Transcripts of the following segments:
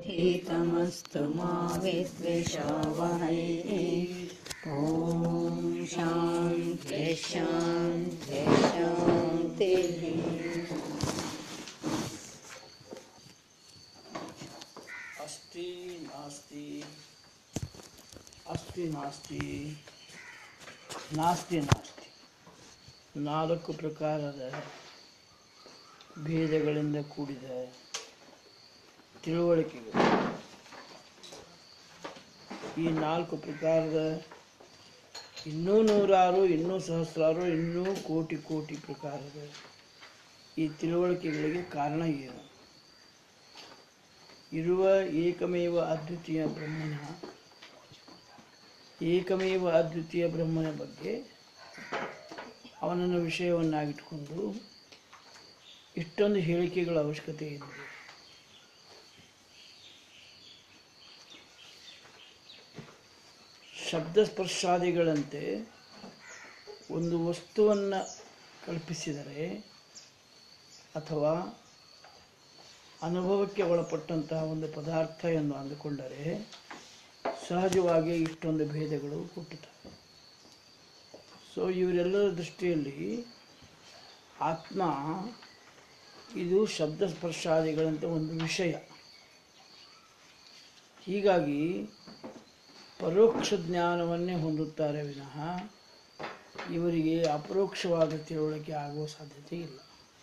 हितमस्तु मा विद्विषावहै ॐ शान्ति शान्ति शान्तिः अस्ति नास्ति ಅಸ್ತಿ ನಾಸ್ತಿ ನಾಸ್ತಿ ನಾಸ್ತಿ ನಾಲ್ಕು ಪ್ರಕಾರದ ಭೇದಗಳಿಂದ ಕೂಡಿದ ತಿಳುವಳಿಕೆಗಳು ಈ ನಾಲ್ಕು ಪ್ರಕಾರದ ಇನ್ನೂ ನೂರಾರು ಇನ್ನೂ ಸಹಸ್ರಾರು ಇನ್ನೂ ಕೋಟಿ ಕೋಟಿ ಪ್ರಕಾರದ ಈ ತಿಳುವಳಿಕೆಗಳಿಗೆ ಕಾರಣ ಏನು ಇರುವ ಏಕಮೇವ ಅದ್ವಿತೀಯ ಬ್ರಹ್ಮನ ಏಕಮೇವ ಅದ್ವಿತೀಯ ಬ್ರಹ್ಮನ ಬಗ್ಗೆ ಅವನನ್ನು ವಿಷಯವನ್ನಾಗಿಟ್ಕೊಂಡು ಇಷ್ಟೊಂದು ಹೇಳಿಕೆಗಳ ಅವಶ್ಯಕತೆ ಇದೆ ಶಬ್ದಸ್ಪರ್ಶಾದಿಗಳಂತೆ ಒಂದು ವಸ್ತುವನ್ನು ಕಲ್ಪಿಸಿದರೆ ಅಥವಾ ಅನುಭವಕ್ಕೆ ಒಳಪಟ್ಟಂತಹ ಒಂದು ಪದಾರ್ಥ ಎಂದು ಅಂದುಕೊಂಡರೆ ಸಹಜವಾಗಿ ಇಷ್ಟೊಂದು ಭೇದಗಳು ಹುಟ್ಟುತ್ತವೆ ಸೊ ಇವರೆಲ್ಲರ ದೃಷ್ಟಿಯಲ್ಲಿ ಆತ್ಮ ಇದು ಶಬ್ದ ಸ್ಪರ್ಶಾದಿಗಳಂತೆ ಒಂದು ವಿಷಯ ಹೀಗಾಗಿ ಪರೋಕ್ಷ ಜ್ಞಾನವನ್ನೇ ಹೊಂದುತ್ತಾರೆ ವಿನಃ ಇವರಿಗೆ ಅಪರೋಕ್ಷವಾದ ತಿಳುವಳಿಕೆ ಆಗುವ ಸಾಧ್ಯತೆ ಇಲ್ಲ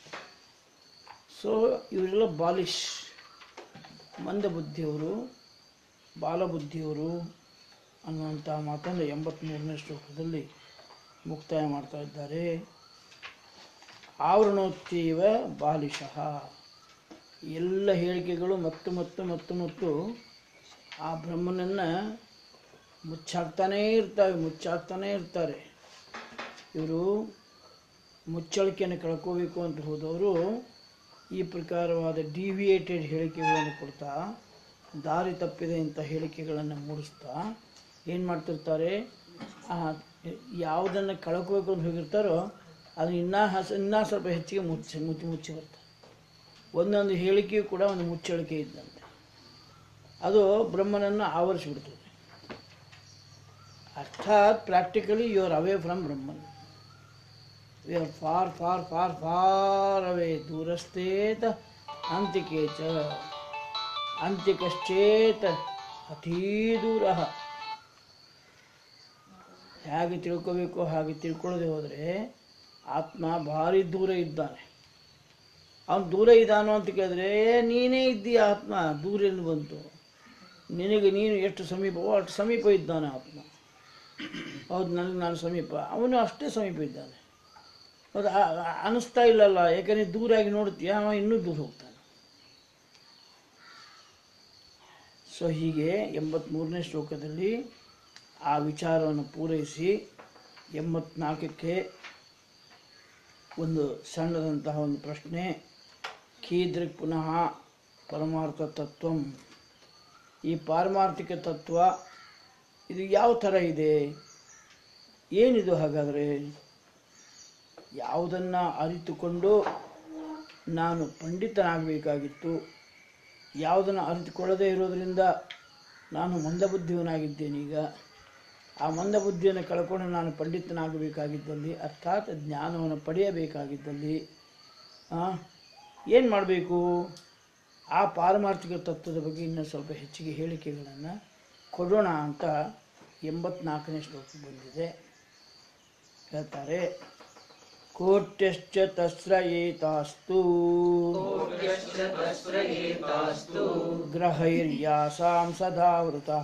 ಸೊ ಇವರೆಲ್ಲ ಬಾಲಿಶ್ ಮಂದಬುದ್ಧಿಯವರು ಬಾಲಬುದ್ಧಿಯವರು ಅನ್ನುವಂಥ ಮಾತನ್ನು ಎಂಬತ್ತ್ಮೂರನೇ ಶ್ಲೋಕದಲ್ಲಿ ಮುಕ್ತಾಯ ಮಾಡ್ತಾ ಇದ್ದಾರೆ ಆವರಣೋತ್ತೀವ ಬಾಲಿಶಃ ಎಲ್ಲ ಹೇಳಿಕೆಗಳು ಮತ್ತು ಮತ್ತು ಮತ್ತು ಮತ್ತು ಆ ಬ್ರಹ್ಮನನ್ನು ಮುಚ್ಚಾಕ್ತಾನೇ ಇರ್ತವೆ ಮುಚ್ಚಾಕ್ತಾನೇ ಇರ್ತಾರೆ ಇವರು ಮುಚ್ಚಳಿಕೆಯನ್ನು ಕಳ್ಕೋಬೇಕು ಅಂತ ಹೋದವರು ಈ ಪ್ರಕಾರವಾದ ಡಿವಿಯೇಟೆಡ್ ಹೇಳಿಕೆಗಳನ್ನು ಕೊಡ್ತಾ ದಾರಿ ತಪ್ಪಿದೆ ಇಂಥ ಹೇಳಿಕೆಗಳನ್ನು ಮೂಡಿಸ್ತಾ ಏನು ಮಾಡ್ತಿರ್ತಾರೆ ಆ ಯಾವುದನ್ನು ಕಳ್ಕೋಬೇಕು ಅಂತ ಹೋಗಿರ್ತಾರೋ ಅದು ಇನ್ನೂ ಹಸ ಇನ್ನೂ ಸ್ವಲ್ಪ ಹೆಚ್ಚಿಗೆ ಮುಚ್ಚಿ ಮುಚ್ಚಿ ಮುಚ್ಚಿ ಬರ್ತಾರೆ ಒಂದೊಂದು ಹೇಳಿಕೆಯೂ ಕೂಡ ಒಂದು ಮುಚ್ಚಳಿಕೆ ಇದ್ದಂತೆ ಅದು ಬ್ರಹ್ಮನನ್ನು ಆವರಿಸಿಬಿಡ್ತದೆ ಅರ್ಥಾತ್ practically you are away from Brahman we are far far far far away ದೂರಸ್ಥೇತ ಅಂತಿಕೆ ಚ ಅಂತ್ಯಕಶ್ಚೇತ ಅತೀ ದೂರ ಹೇಗೆ ತಿಳ್ಕೋಬೇಕು ಹಾಗೆ ತಿಳ್ಕೊಳ್ಳದೆ ಹೋದರೆ ಆತ್ಮ ಭಾರಿ ದೂರ ಇದ್ದಾನೆ ಅವನು ದೂರ ಇದ್ದಾನೋ ಅಂತ ಕೇಳಿದ್ರೆ ನೀನೇ ಇದ್ದೀಯ ಆತ್ಮ ದೂರ ಎಲ್ಲಿ ಬಂತು ನಿನಗೆ ನೀನು ಎಷ್ಟು ಸಮೀಪವೋ ಅಷ್ಟು ಸಮೀಪ ಇದ್ದಾನೆ ಆತ್ಮ ಹೌದು ನನಗೆ ನಾನು ಸಮೀಪ ಅವನು ಅಷ್ಟೇ ಸಮೀಪ ಇದ್ದಾನೆ ಹೌದು ಆ- ಆ- ಅನಿಸ್ತಾ ಇಲ್ಲಲ್ಲ ಯಾಕಂದರೆ ದೂರಾಗಿ ನೋಡ್ತೀಯ ಅವ ಇನ್ನೂ ದೂರ ಹೋಗ್ತಾನೆ ಸೊ ಹೀಗೆ ಎಂಬತ್ತ್ಮೂರನೇ ಶ್ಲೋಕದಲ್ಲಿ ಆ ವಿಚಾರವನ್ನು ಪೂರೈಸಿ ಎಂಬತ್ನಾಲ್ಕಕ್ಕೆ ಒಂದು ಸಣ್ಣದಂತಹ ಒಂದು ಪ್ರಶ್ನೆ ಕೀದೃಕ್ ಪುನಃ ಪರಮಾರ್ಥ ತತ್ವಂ ಈ ಪಾರಮಾರ್ಥಿಕ ತತ್ವ ಇದು ಯಾವ ಥರ ಇದೆ ಏನಿದು ಹಾಗಾದರೆ ಯಾವುದನ್ನು ಅರಿತುಕೊಂಡು ನಾನು ಪಂಡಿತನಾಗಬೇಕಾಗಿತ್ತು ಯಾವುದನ್ನು ಅರಿತುಕೊಳ್ಳದೇ ಇರೋದರಿಂದ ನಾನು ಮಂದಬುದ್ಧಿವನಾಗಿದ್ದೇನೀಗ ಆ ಮಂದಬುದ್ಧಿಯನ್ನು ಕಳ್ಕೊಂಡು ನಾನು ಪಂಡಿತನಾಗಬೇಕಾಗಿದ್ದಲ್ಲಿ ಅರ್ಥಾತ್ ಜ್ಞಾನವನ್ನು ಪಡೆಯಬೇಕಾಗಿದ್ದಲ್ಲಿ ಏನು ಮಾಡಬೇಕು ಆ ಪಾರಮಾರ್ಥಿಕ ತತ್ವದ ಬಗ್ಗೆ ಇನ್ನೂ ಸ್ವಲ್ಪ ಹೆಚ್ಚಿಗೆ ಹೇಳಿಕೆಗಳನ್ನು ಕೊಡೋಣ ಅಂತ ಎಂಬತ್ನಾಲ್ಕನೇ ಶ್ಲೋಕ ಬಂದಿದೆ ಹೇಳ್ತಾರೆ ಕೋಟ್ಯಶ್ಚ ತಸ್ರ ಏತಾಸ್ತು ಗ್ರಹೈರ್ಯಾಸಾಂ ಸದಾವೃತಃ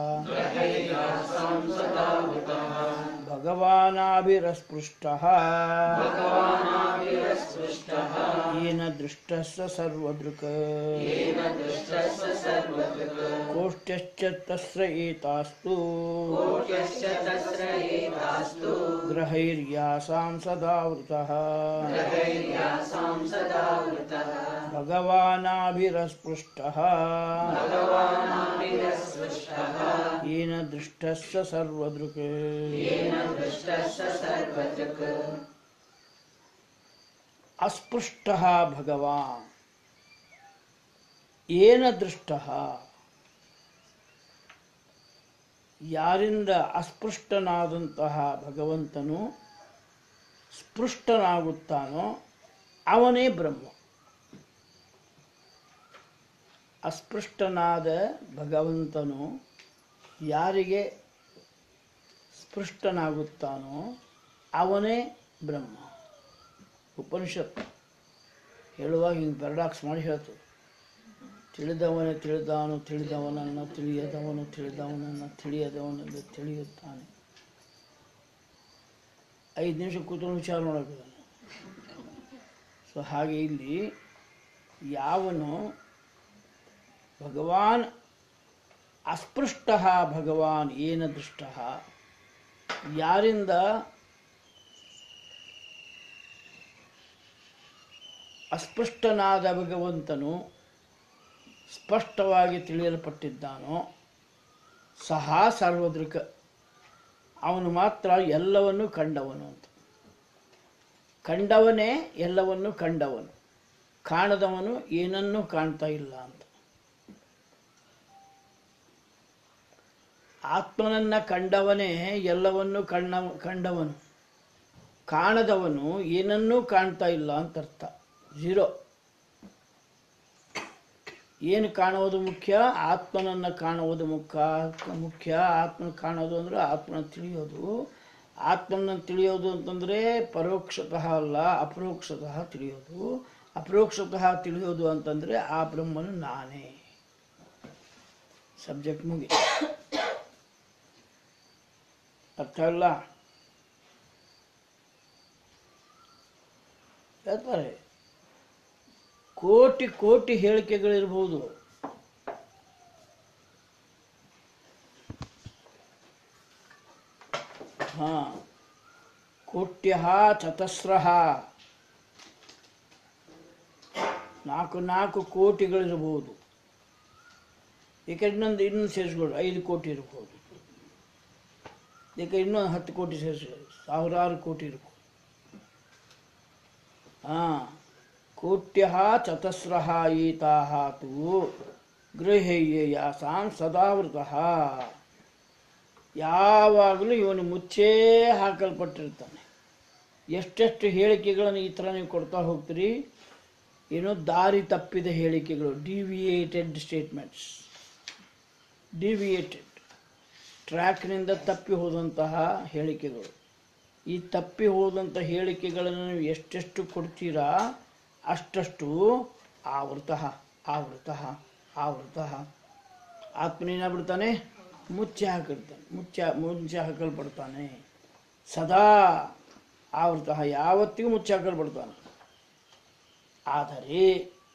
ಭಗವಾನಾಭಿರಸ್ಪೃಷ್ಟಃ येन दृष्टः स सर्वदृक् कोष्ट्यश्च तस्य एतास्तु ग्रहैर्यासां सदावृतः भगवानाभिरस्पृष्टः येन दृष्टः स सर्वदृक् ಅಸ್ಪೃಷ್ಟ ಭಗವಾನ್ ಏನ ದೃಷ್ಟ ಯಾರಿಂದ ಅಸ್ಪೃಷ್ಟನಾದಂತಹ ಭಗವಂತನು ಸ್ಪೃಷ್ಟನಾಗುತ್ತಾನೋ ಅವನೇ ಬ್ರಹ್ಮ ಅಸ್ಪೃಷ್ಟನಾದ ಭಗವಂತನು ಯಾರಿಗೆ ಸ್ಪೃಷ್ಟನಾಗುತ್ತಾನೋ ಅವನೇ ಬ್ರಹ್ಮ ಉಪನಿಷತ್ ಹೇಳುವಾಗ ಹಿಂಗೆ ಪ್ಯಾರಡಾಕ್ಸ್ ಮಾಡಿ ಹೇಳ್ತದೆ ತಿಳಿದವನೇ ತಿಳಿದವನು ತಿಳಿದವನನ್ನು ತಿಳಿಯದವನು ತಿಳಿದವನನ್ನು ತಿಳಿಯದವನೆಂದು ತಿಳಿಯುತ್ತಾನೆ ಐದು ನಿಮಿಷ ಕೂತ್ಕೊಂಡು ವಿಚಾರ ಮಾಡೋದು ಸೊ ಹಾಗೆ ಇಲ್ಲಿ ಯಾವನು ಭಗವಾನ್ ಅಸ್ಪೃಷ್ಟ ಭಗವಾನ್ ಏನ ದೃಷ್ಟ ಯಾರಿಂದ ಅಸ್ಪೃಷ್ಟನಾದ ಭಗವಂತನು ಸ್ಪಷ್ಟವಾಗಿ ತಿಳಿಯಲ್ಪಟ್ಟಿದ್ದಾನೋ ಸಹ ಸರ್ವದೃಕ ಅವನು ಮಾತ್ರ ಎಲ್ಲವನ್ನು ಕಂಡವನು ಅಂತ ಕಂಡವನೇ ಎಲ್ಲವನ್ನು ಕಂಡವನು ಕಾಣದವನು ಏನನ್ನೂ ಕಾಣ್ತಾ ಇಲ್ಲ ಅಂತ ಆತ್ಮನನ್ನ ಕಂಡವನೇ ಎಲ್ಲವನ್ನು ಕಣ್ಣ ಕಂಡವನು ಕಾಣದವನು ಏನನ್ನೂ ಕಾಣ್ತಾ ಇಲ್ಲ ಅಂತ ಅರ್ಥ ಝೀರೋ ಏನು ಕಾಣುವುದು ಮುಖ್ಯ ಆತ್ಮನನ್ನು ಕಾಣುವುದು ಮುಖ್ಯ ಮುಖ್ಯ ಆತ್ಮನ ಕಾಣೋದು ಅಂದರೆ ಆತ್ಮನ ತಿಳಿಯೋದು ಆತ್ಮನ ತಿಳಿಯೋದು ಅಂತಂದರೆ ಪರೋಕ್ಷತಃ ಅಲ್ಲ ಅಪರೋಕ್ಷತಃ ತಿಳಿಯೋದು ಅಪರೋಕ್ಷತಃ ತಿಳಿಯೋದು ಅಂತಂದರೆ ಆ ಬ್ರಹ್ಮನು ನಾನೇ ಸಬ್ಜೆಕ್ಟ್ ಮುಗಿ ಅರ್ಥ ಇಲ್ಲ ಹೇಳ್ತಾರೆ ಕೋಟಿ ಕೋಟಿ ಹೇಳಿಕೆಗಳಿರ್ಬೋದು ಹಾ ಕೋಟ್ಯ ಚತಸ್ರಃ ನಾಲ್ಕು ನಾಲ್ಕು ಕೋಟಿಗಳಿರ್ಬೋದು ಏಕೆ ಇನ್ನೊಂದು ಇನ್ನೊಂದು ಸೇರಿಸ್ಕೊಳ್ಳಿ ಐದು ಕೋಟಿ ಇರ್ಬೋದು ಏಕೆ ಇನ್ನೊಂದು ಹತ್ತು ಕೋಟಿ ಸೇರಿಸಿ ಸಾವಿರಾರು ಕೋಟಿ ಇರ್ಬೋದು ಹಾಂ ಕೋಟ್ಯ ಚತಸ್ರಃ ಈತಾಹ ತು ಗೃಹ್ಯ ಯಾಸಾಂ ಸದಾವೃತಃ ಯಾವಾಗಲೂ ಇವನು ಮುಚ್ಚೇ ಹಾಕಲ್ಪಟ್ಟಿರ್ತಾನೆ ಎಷ್ಟೆಷ್ಟು ಹೇಳಿಕೆಗಳನ್ನು ಈ ಥರ ನೀವು ಕೊಡ್ತಾ ಹೋಗ್ತೀರಿ ಏನೋ ದಾರಿ ತಪ್ಪಿದ ಹೇಳಿಕೆಗಳು ಡಿವಿಯೇಟೆಡ್ ಸ್ಟೇಟ್ಮೆಂಟ್ಸ್ ಡಿವಿಯೇಟೆಡ್ ಟ್ರ್ಯಾಕ್ನಿಂದ ತಪ್ಪಿ ಹೋದಂತಹ ಹೇಳಿಕೆಗಳು ಈ ತಪ್ಪಿ ಹೋದಂಥ ಹೇಳಿಕೆಗಳನ್ನು ನೀವು ಎಷ್ಟೆಷ್ಟು ಕೊಡ್ತೀರಾ ಅಷ್ಟಷ್ಟು ಆವೃತ ಆವೃತ ಆವೃತ ಆತ್ಮನೇನಾಗ್ಬಿಡ್ತಾನೆ ಮುಚ್ಚಿ ಹಾಕಿರ್ತಾನೆ ಮುಚ್ಚ ಮುಚ್ಚಿ ಹಾಕಲ್ಪಡ್ತಾನೆ ಸದಾ ಆವೃತ ಯಾವತ್ತಿಗೂ ಮುಚ್ಚಿ ಹಾಕಲ್ಪಡ್ತಾನೆ ಆದರೆ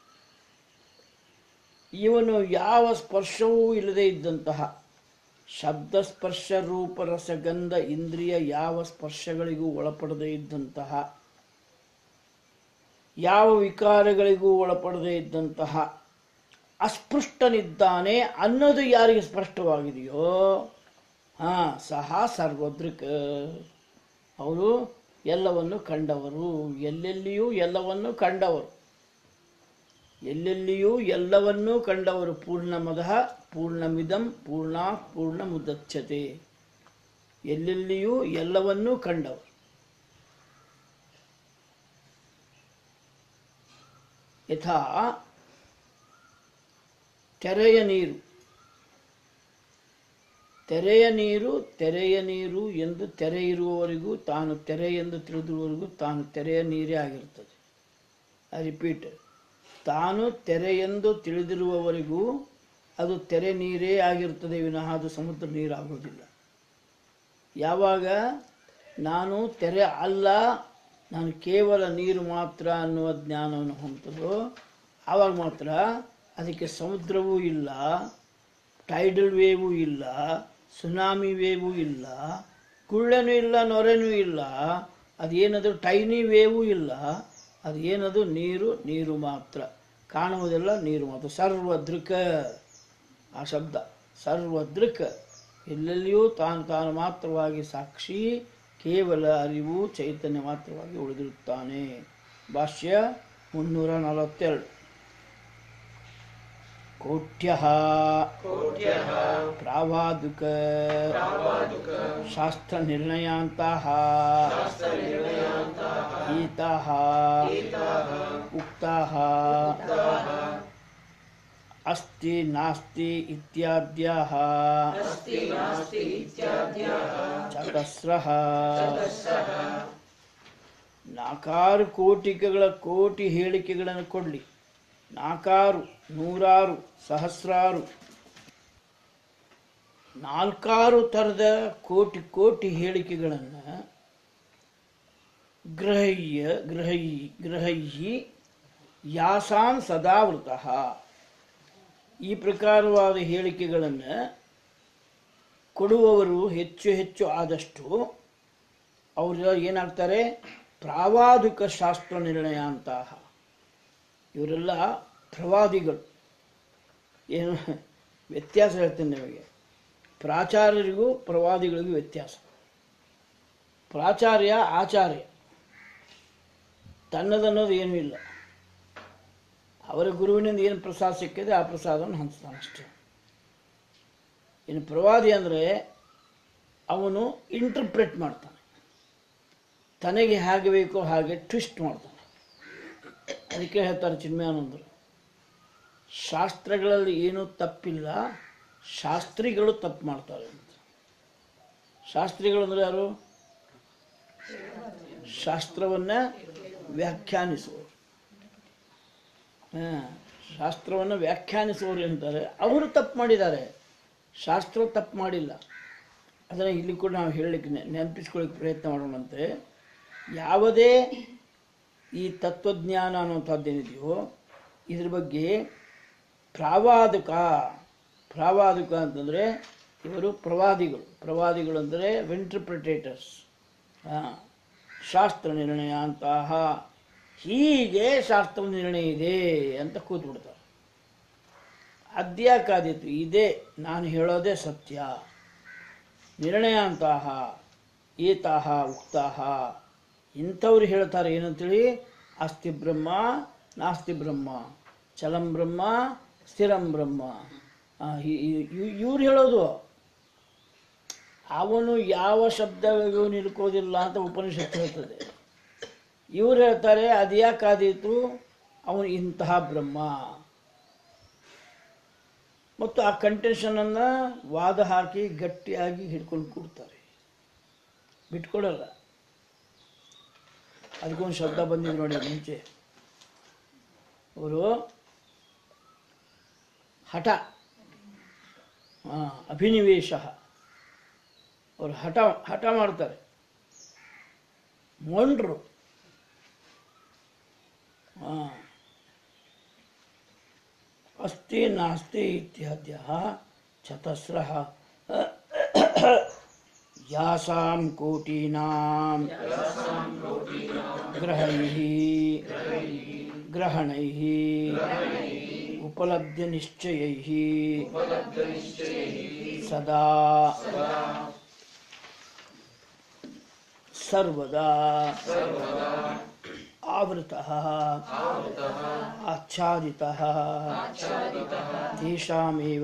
ಇವನು ಯಾವ ಸ್ಪರ್ಶವೂ ಇಲ್ಲದೆ ಇದ್ದಂತಹ ಶಬ್ದ ಸ್ಪರ್ಶ ರೂಪ ರಸಗಂಧ ಇಂದ್ರಿಯ ಯಾವ ಸ್ಪರ್ಶಗಳಿಗೂ ಒಳಪಡದೇ ಇದ್ದಂತಹ ಯಾವ ವಿಕಾರಗಳಿಗೂ ಒಳಪಡದೇ ಇದ್ದಂತಹ ಅಸ್ಪೃಷ್ಟನಿದ್ದಾನೆ ಅನ್ನೋದು ಯಾರಿಗೆ ಸ್ಪಷ್ಟವಾಗಿದೆಯೋ ಹಾ ಸಹ ಸರ್ವದೃಕ್ ಅವರು ಎಲ್ಲವನ್ನು ಕಂಡವರು ಎಲ್ಲೆಲ್ಲಿಯೂ ಎಲ್ಲವನ್ನು ಕಂಡವರು ಎಲ್ಲೆಲ್ಲಿಯೂ ಎಲ್ಲವನ್ನೂ ಕಂಡವರು ಪೂರ್ಣಮದ ಪೂರ್ಣಮಿದಂ ಪೂರ್ಣ ಪೂರ್ಣ ಮುದಚ್ಯತೆ ಎಲ್ಲೆಲ್ಲಿಯೂ ಎಲ್ಲವನ್ನೂ ಕಂಡವರು ಯಥಾ ತೆರೆಯ ನೀರು ತೆರೆಯ ನೀರು ತೆರೆಯ ನೀರು ಎಂದು ತೆರೆ ಇರುವವರೆಗೂ ತಾನು ತೆರೆ ಎಂದು ತಿಳಿದಿರುವವರೆಗೂ ತಾನು ತೆರೆಯ ನೀರೇ ಆಗಿರ್ತದೆ ಐ ರಿಪೀಟ್ ತಾನು ತೆರೆ ಎಂದು ತಿಳಿದಿರುವವರೆಗೂ ಅದು ತೆರೆ ನೀರೇ ಆಗಿರ್ತದೆ ವಿನಃ ಅದು ಸಮುದ್ರ ನೀರಾಗೋದಿಲ್ಲ ಯಾವಾಗ ನಾನು ತೆರೆ ಅಲ್ಲ ನಾನು ಕೇವಲ ನೀರು ಮಾತ್ರ ಅನ್ನುವ ಜ್ಞಾನವನ್ನು ಹೊಂದದೋ ಆವಾಗ ಮಾತ್ರ ಅದಕ್ಕೆ ಸಮುದ್ರವೂ ಇಲ್ಲ ಟೈಡಲ್ ವೇವು ಇಲ್ಲ ಸುನಾಮಿ ವೇವು ಇಲ್ಲ ಗುಳ್ಳೆನೂ ಇಲ್ಲ ನೊರೆನೂ ಇಲ್ಲ ಅದೇನದು ಟೈನಿ ವೇವು ಇಲ್ಲ ಅದೇನದು ನೀರು ನೀರು ಮಾತ್ರ ಕಾಣುವುದೆಲ್ಲ ನೀರು ಮಾತ್ರ ಸರ್ವದೃಕ ಆ ಶಬ್ದ ಸರ್ವದೃಕ್ ಎಲ್ಲೆಲ್ಲಿಯೂ ತಾನು ತಾನು ಮಾತ್ರವಾಗಿ ಸಾಕ್ಷಿ ಕೇವಲ ಅರಿವು ಚೈತನ್ಯ ಮಾತ್ರವಾಗಿ ಉಳಿದಿರುತ್ತಾನೆ ಭಾಷ್ಯ ಮುನ್ನೂರ ನಲವತ್ತೆರಡು ಕೋಟ್ಯ ಪ್ರಾವಾದುಕ ಶಾಸ್ತ್ರ ನಿರ್ಣಯಾಂತಹ ಗೀತಾಃ ಉಕ್ತಾಃ ಅಸ್ತಿ ನಾಸ್ತಿ ಇತ್ಯಾದ್ಯಾಃ ಚತಸ್ರಃ ನಾಲ್ಕಾರು ಕೋಟಿಗಳ ಕೋಟಿ ಹೇಳಿಕೆಗಳನ್ನು ಕೊಡಲಿ ನಾಲ್ಕಾರು ನೂರಾರು ಸಹಸ್ರಾರು ನಾಲ್ಕಾರು ಥರದ ಕೋಟಿ ಕೋಟಿ ಹೇಳಿಕೆಗಳನ್ನು ಗ್ರಹಯ್ಯ ಗ್ರಹೈ ಗ್ರಹೈಹಿ ಯಾಸಾಂ ಸದಾವೃತಃ ಈ ಪ್ರಕಾರವಾದ ಹೇಳಿಕೆಗಳನ್ನು ಕೊಡುವವರು ಹೆಚ್ಚು ಹೆಚ್ಚು ಆದಷ್ಟು ಅವರು ಏನಾಗ್ತಾರೆ ಪ್ರಾವಾದಿಕ ಶಾಸ್ತ್ರ ನಿರ್ಣಯ ಅಂತಹ ಇವರೆಲ್ಲ ಪ್ರವಾದಿಗಳು ಏನು ವ್ಯತ್ಯಾಸ ಹೇಳ್ತೀನಿ ನಿಮಗೆ ಪ್ರಾಚಾರ್ಯರಿಗೂ ಪ್ರವಾದಿಗಳಿಗೂ ವ್ಯತ್ಯಾಸ ಪ್ರಾಚಾರ್ಯ ಆಚಾರ್ಯ ತನ್ನದನ್ನೋದು ಏನೂ ಇಲ್ಲ ಅವರ ಗುರುವಿನಿಂದ ಏನು ಪ್ರಸಾದ ಸಿಕ್ಕಿದೆ ಆ ಪ್ರಸಾದವನ್ನು ಹಂಚ್ತಾನೆ ಅಷ್ಟೇ ಇನ್ನು ಪ್ರವಾದಿ ಅಂದರೆ ಅವನು ಇಂಟರ್ಪ್ರೆಟ್ ಮಾಡ್ತಾನೆ ತನಗೆ ಹೇಗೆ ಬೇಕೋ ಹಾಗೆ ಟ್ವಿಸ್ಟ್ ಮಾಡ್ತಾನೆ ಅದಕ್ಕೆ ಹೇಳ್ತಾರೆ ಚಿನ್ಮಯಾನಂದರು ಶಾಸ್ತ್ರಗಳಲ್ಲಿ ಏನೂ ತಪ್ಪಿಲ್ಲ ಶಾಸ್ತ್ರಿಗಳು ತಪ್ಪು ಮಾಡ್ತಾರೆ ಅಂತ ಶಾಸ್ತ್ರಿಗಳು ಅಂದರೆ ಯಾರು ಶಾಸ್ತ್ರವನ್ನು ವ್ಯಾಖ್ಯಾನಿಸುವವರು ಹಾಂ ಶಾಸ್ತ್ರವನ್ನು ವ್ಯಾಖ್ಯಾನಿಸುವವರು ಅಂತಾರೆ ಅವರು ತಪ್ಪು ಮಾಡಿದ್ದಾರೆ ಶಾಸ್ತ್ರ ತಪ್ಪು ಮಾಡಿಲ್ಲ ಅದನ್ನು ಇಲ್ಲಿ ಕೂಡ ನಾವು ಹೇಳಲಿಕ್ಕೆ ನೆ- ನೆನಪಿಸ್ಕೊಳ್ಳಿಕ್ಕೆ ಪ್ರಯತ್ನ ಮಾಡೋಣಂತೆ ಯಾವುದೇ ಈ ತತ್ವಜ್ಞಾನ ಅನ್ನುವಂಥದ್ದೇನಿದೆಯೋ ಇದ್ರ ಬಗ್ಗೆ ಪ್ರಾವಾದಕ ಪ್ರಾವಾದಕ ಅಂತಂದರೆ ಇವರು ಪ್ರವಾದಿಗಳು ಪ್ರವಾದಿಗಳು ಅಂದರೆ ವೆಂಟ್ರಿಪ್ರಿಟೇಟರ್ಸ್ ಹಾಂ ಶಾಸ್ತ್ರ ನಿರ್ಣಯ ಅಂತಹ ಹೀಗೆ ಶಾಸ್ತ್ರ ನಿರ್ಣಯ ಇದೆ ಅಂತ ಕೂತ್ಬಿಡ್ತಾರೆ ಅದ್ಯಾಕಾದೀತು ಇದೇ ನಾನು ಹೇಳೋದೇ ಸತ್ಯ ನಿರ್ಣಯ ಅಂತಹ ಏತಾಹ ಉಕ್ತಾಹ ಇಂಥವ್ರು ಹೇಳ್ತಾರೆ ಏನಂತೇಳಿ ಅಸ್ತಿ ಬ್ರಹ್ಮ ನಾಸ್ತಿ ಬ್ರಹ್ಮ ಚಲಂ ಬ್ರಹ್ಮ ಸ್ಥಿರಂ ಬ್ರಹ್ಮ ಇವ್ರು ಹೇಳೋದು ಅವನು ಯಾವ ಶಬ್ದಗಳಿಗೂ ನಿಲ್ಕೋದಿಲ್ಲ ಅಂತ ಉಪನಿಷತ್ತು ಹೇಳ್ತದೆ ಇವ್ರು ಹೇಳ್ತಾರೆ ಅದ್ಯಾಕಾದೀತು ಅವನು ಇಂತಹ ಬ್ರಹ್ಮ ಮತ್ತು ಆ ಕಂಟೆನ್ಷನನ್ನು ವಾದ ಹಾಕಿ ಗಟ್ಟಿಯಾಗಿ ಹಿಡ್ಕೊಂಡು ಕೂಡ್ತಾರೆ ಬಿಟ್ಕೊಡಲ್ಲ ಅದಕ್ಕೊಂದು ಶಬ್ದ ಬಂದಿದೆ ನೋಡಿ ಮುಂಚೆ ಅವರು ಹಠ ಆ, ಅಭಿನಿವೇಶ ಅವರು ಹಠ ಹಠ ಮಾಡ್ತಾರೆ ಮೊಂಡ್ರು ಆ. ಅಸ್ತಿ ನಾಸ್ತಿ ಇತ್ಯಾದ್ಯ ಚತಸ್ರಃ ಯಾಸಾಂ ಕೋಟೀನಾಂ ಗ್ರಹೈಃ ಗ್ರಹಣೈಃ ಉಪಲಬ್ಧ ನಿಶ್ಚಯೈಃ ಸದಾ ಸರ್ವದಾ आवृतः आच्छादितः तेषामेव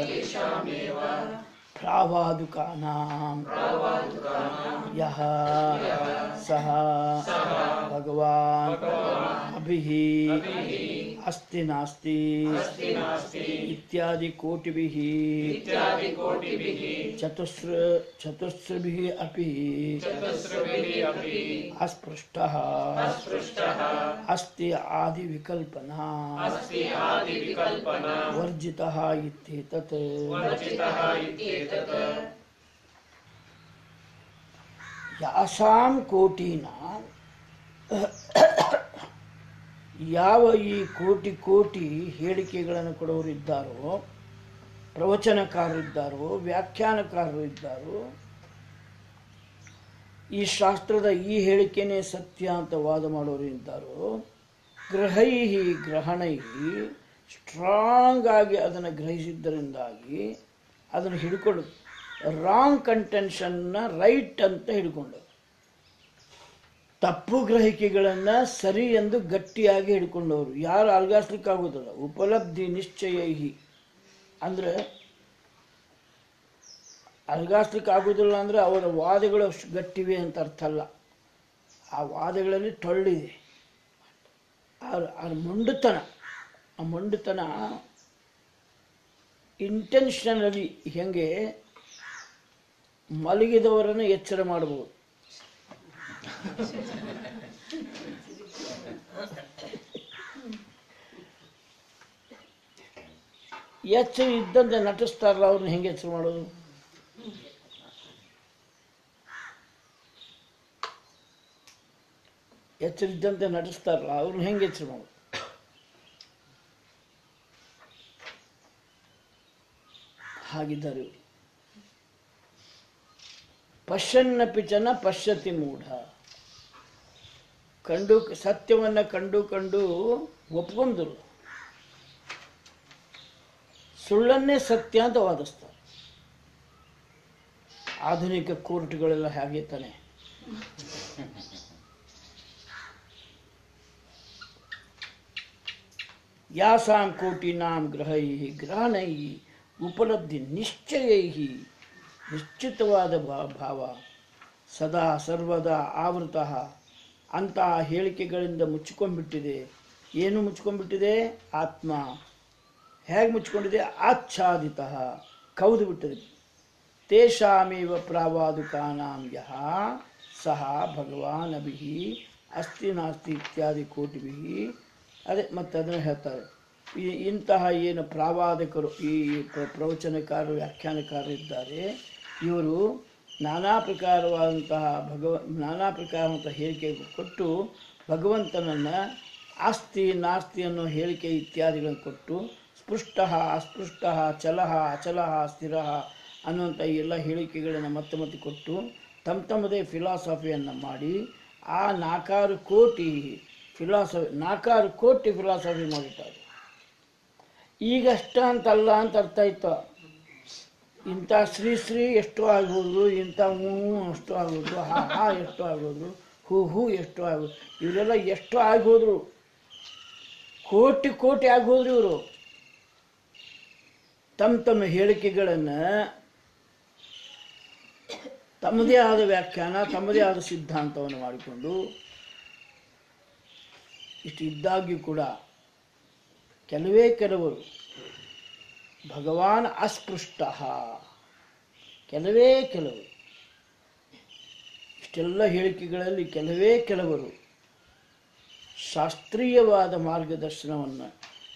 प्रावादुकानां यः सः भगवान् अभिः अस्ति नास्ति इत्यादि कोटिभिः चतुस्र चतुस्रभिः अपि अस्पृष्टः अस्ति आदिविकल्पना वर्जितः इत्येतत् ಯಾಸಾಂ ಕೋಟಿನ ಯಾವ ಈ ಕೋಟಿ ಕೋಟಿ ಹೇಳಿಕೆಗಳನ್ನು ಕೊಡೋರು ಇದ್ದಾರೋ ಪ್ರವಚನಕಾರರು ಇದ್ದಾರೋ ವ್ಯಾಖ್ಯಾನಕಾರರು ಇದ್ದಾರೋ ಈ ಶಾಸ್ತ್ರದ ಈ ಹೇಳಿಕೆನೇ ಸತ್ಯ ಅಂತ ವಾದ ಮಾಡೋರು ಇದ್ದಾರೋ ಗ್ರಹೈ ಗ್ರಹಣೈ ಸ್ಟ್ರಾಂಗ್ ಆಗಿ ಅದನ್ನು ಗ್ರಹಿಸಿದ್ದರಿಂದಾಗಿ ಅದನ್ನು ಹಿಡ್ಕೊಂಡು ರಾಂಗ್ ಕಂಟೆನ್ಷನ್ನ ರೈಟ್ ಅಂತ ಹಿಡ್ಕೊಂಡು ತಪ್ಪು ಗ್ರಹಿಕೆಗಳನ್ನು ಸರಿ ಎಂದು ಗಟ್ಟಿಯಾಗಿ ಹಿಡ್ಕೊಂಡವರು ಯಾರು ಅಲ್ಗಾಸ್ಲಿಕ್ಕೆ ಆಗೋದಿಲ್ಲ ಉಪಲಬ್ಧಿ ನಿಶ್ಚಯೈಹಿ ಅಂದ್ರೆ ಅಲ್ಗಾಸ್ಲಿಕ್ಕೆ ಆಗೋದಿಲ್ಲ ಅಂದ್ರೆ ಅವರ ವಾದಗಳು ಅಷ್ಟು ಗಟ್ಟಿವೆ ಅಂತ ಅರ್ಥ ಅಲ್ಲ ಆ ವಾದಗಳಲ್ಲಿ ಟೊಳ್ಳಿದೆ ಆ ಆ ಮೊಂಡುತನ ಆ ಮೊಂಡುತನ ಇಂಟೆನ್ಷನಲಿ ಹೆಂಗೆ ಮಲಗಿದವರನ್ನು ಎಚ್ಚರ ಮಾಡಬಹುದು ಎಚ್ಚರ ಇದ್ದಂತೆ ನಟಿಸ್ತಾರಲ್ಲ ಅವ್ರನ್ನ ಹೆಂಗೆ ಎಚ್ಚರ ಮಾಡೋದು ಎಚ್ಚರ ಇದ್ದಂತೆ ನಟಿಸ್ತಾರಲ್ಲ ಅವ್ರನ್ನ ಹೆಂಗೆ ಎಚ್ಚರ ಮಾಡೋದು ಹಾಗಿದ್ದಾರೆ ಇವರು ಪಶ್ಯನ್ನಪಿ ಜನ ಪಶ್ಯತಿ ಮೂಢ ಕಂಡು ಸತ್ಯವನ್ನ ಕಂಡು ಕಂಡು ಒಪ್ಕೊಂಡ್ರು ಸುಳ್ಳನ್ನೇ ಸತ್ಯ ಅಂತ ವಾದಿಸ್ತಾರೆ ಆಧುನಿಕ ಕೋರ್ಟ್ಗಳೆಲ್ಲ ಹಾಗೆ ತಾನೆ ಯಾಸಾಂ ಕೋಟಿನಾಂ ಗ್ರಹೈ ಗ್ರಹಣೈ ಉಪಲಬ್ಧಿ ನಿಶ್ಚಯೈ ನಿಶ್ಚಿತವಾದ ಭಾ- ಭಾವ ಸದಾ ಸರ್ವದಾ ಆವೃತ ಅಂತಹ ಹೇಳಿಕೆಗಳಿಂದ ಮುಚ್ಚಿಕೊಂಡ್ಬಿಟ್ಟಿದೆ ಏನು ಮುಚ್ಕೊಂಡ್ಬಿಟ್ಟಿದೆ ಆತ್ಮ ಹೇಗೆ ಮುಚ್ಕೊಂಡಿದೆ ಆಚ್ಛಾದಿತ ಕೌದು ಬಿಟ್ಟಿದೆ ತೇಷಾಮೇವ ಪ್ರಾವಾದುಕಾನಾಂ ಯಹ ಸಹ ಭಗವಾನ್ ಅಭಿಹಿ ಅಸ್ತಿ ನಾಸ್ತಿ ಇತ್ಯಾದಿ ಕೋಟಿಭಿ ಅದೇ ಮತ್ತೆ ಅದನ್ನು ಹೇಳ್ತಾರೆ ಈ ಇಂತಹ ಏನು ಪ್ರಾವಾದಕರು ಈ ಪ್ರ- ಪ್ರವಚನಕಾರರು ವ್ಯಾಖ್ಯಾನಕಾರರು ಇದ್ದಾರೆ ಇವರು ನಾನಾ ಪ್ರಕಾರವಾದಂತಹ ಭಗವ ನಾನಾ ಪ್ರಕಾರವಂತಹ ಹೇಳಿಕೆ ಕೊಟ್ಟು ಭಗವಂತನನ್ನು ಆಸ್ತಿ ನಾಸ್ತಿ ಅನ್ನೋ ಹೇಳಿಕೆ ಇತ್ಯಾದಿಗಳನ್ನು ಕೊಟ್ಟು ಸ್ಪೃಷ್ಟ ಅಸ್ಪೃಷ್ಟ ಚಲಹ ಅಚಲಹ ಸ್ಥಿರ ಅನ್ನುವಂಥ ಈ ಎಲ್ಲ ಹೇಳಿಕೆಗಳನ್ನು ಮತ್ತೆ ಮತ್ತೆ ಕೊಟ್ಟು ತಮ್ಮ ತಮ್ಮದೇ ಫಿಲಾಸಫಿಯನ್ನು ಮಾಡಿ ಆ ನಾಲ್ಕಾರು ಕೋಟಿ ಫಿಲಾಸಫಿ ನಾಲ್ಕಾರು ಕೋಟಿ ಫಿಲಾಸಫಿ ಮಾಡಿದ್ದಾರೆ ಈಗಷ್ಟ ಅಂತಲ್ಲ ಅಂತ ಅರ್ಥ ಆಯ್ತು ಇಂಥ ಶ್ರೀ ಶ್ರೀ ಎಷ್ಟು ಆಗ್ಬೋದು ಇಂಥ ಹೂ ಹೂ ಅಷ್ಟು ಆಗೋದು ಹಾ ಹಾ ಎಷ್ಟು ಆಗೋದು ಹೂ ಹೂ ಎಷ್ಟು ಆಗೋದು ಇವರೆಲ್ಲ ಎಷ್ಟು ಆಗೋದ್ರು ಕೋಟಿ ಕೋಟಿ ಆಗೋದ್ರು ಇವರು ತಮ್ಮ ತಮ್ಮ ಹೇಳಿಕೆಗಳನ್ನು ತಮ್ಮದೇ ಆದ ವ್ಯಾಖ್ಯಾನ ತಮ್ಮದೇ ಆದ ಸಿದ್ಧಾಂತವನ್ನು ಮಾಡಿಕೊಂಡು ಇಷ್ಟು ಇದ್ದಾಗ್ಯೂ ಕೂಡ ಕೆಲವೇ ಕೆಲವರು ಭಗವಾನ್ ಅಸ್ಪೃಷ್ಟ ಕೆಲವೇ ಕೆಲವರು ಇಷ್ಟೆಲ್ಲ ಹೇಳಿಕೆಗಳಲ್ಲಿ ಕೆಲವೇ ಕೆಲವರು ಶಾಸ್ತ್ರೀಯವಾದ ಮಾರ್ಗದರ್ಶನವನ್ನು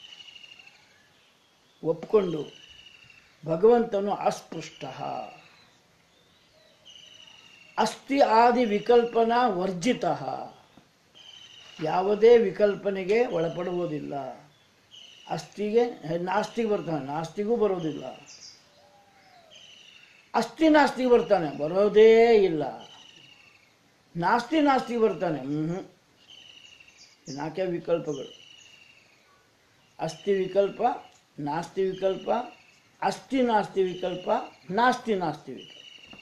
ಒಪ್ಕೊಂಡು ಭಗವಂತನು ಅಸ್ಪೃಷ್ಟ ಅಸ್ಥಿ ಆದಿ ವಿಕಲ್ಪನಾ ವರ್ಜಿತ ಯಾವುದೇ ವಿಕಲ್ಪನೆಗೆ ಒಳಪಡುವುದಿಲ್ಲ ಅಸ್ಥಿಗೆ ನಾಸ್ತಿಗೆ ಬರ್ತಾನೆ ನಾಸ್ತಿಗೂ ಬರೋದಿಲ್ಲ ಅಸ್ಥಿ ನಾಸ್ತಿಗೆ ಬರ್ತಾನೆ ಬರೋದೇ ಇಲ್ಲ ನಾಸ್ತಿ ನಾಸ್ತಿಗೆ ಬರ್ತಾನೆ ಹ್ಞೂ ನಾಲ್ಕೇ ವಿಕಲ್ಪಗಳು ಅಸ್ಥಿ ವಿಕಲ್ಪ ನಾಸ್ತಿ ವಿಕಲ್ಪ ಅಸ್ಥಿ ನಾಸ್ತಿ ವಿಕಲ್ಪ ನಾಸ್ತಿ ನಾಸ್ತಿ ವಿಕಲ್ಪ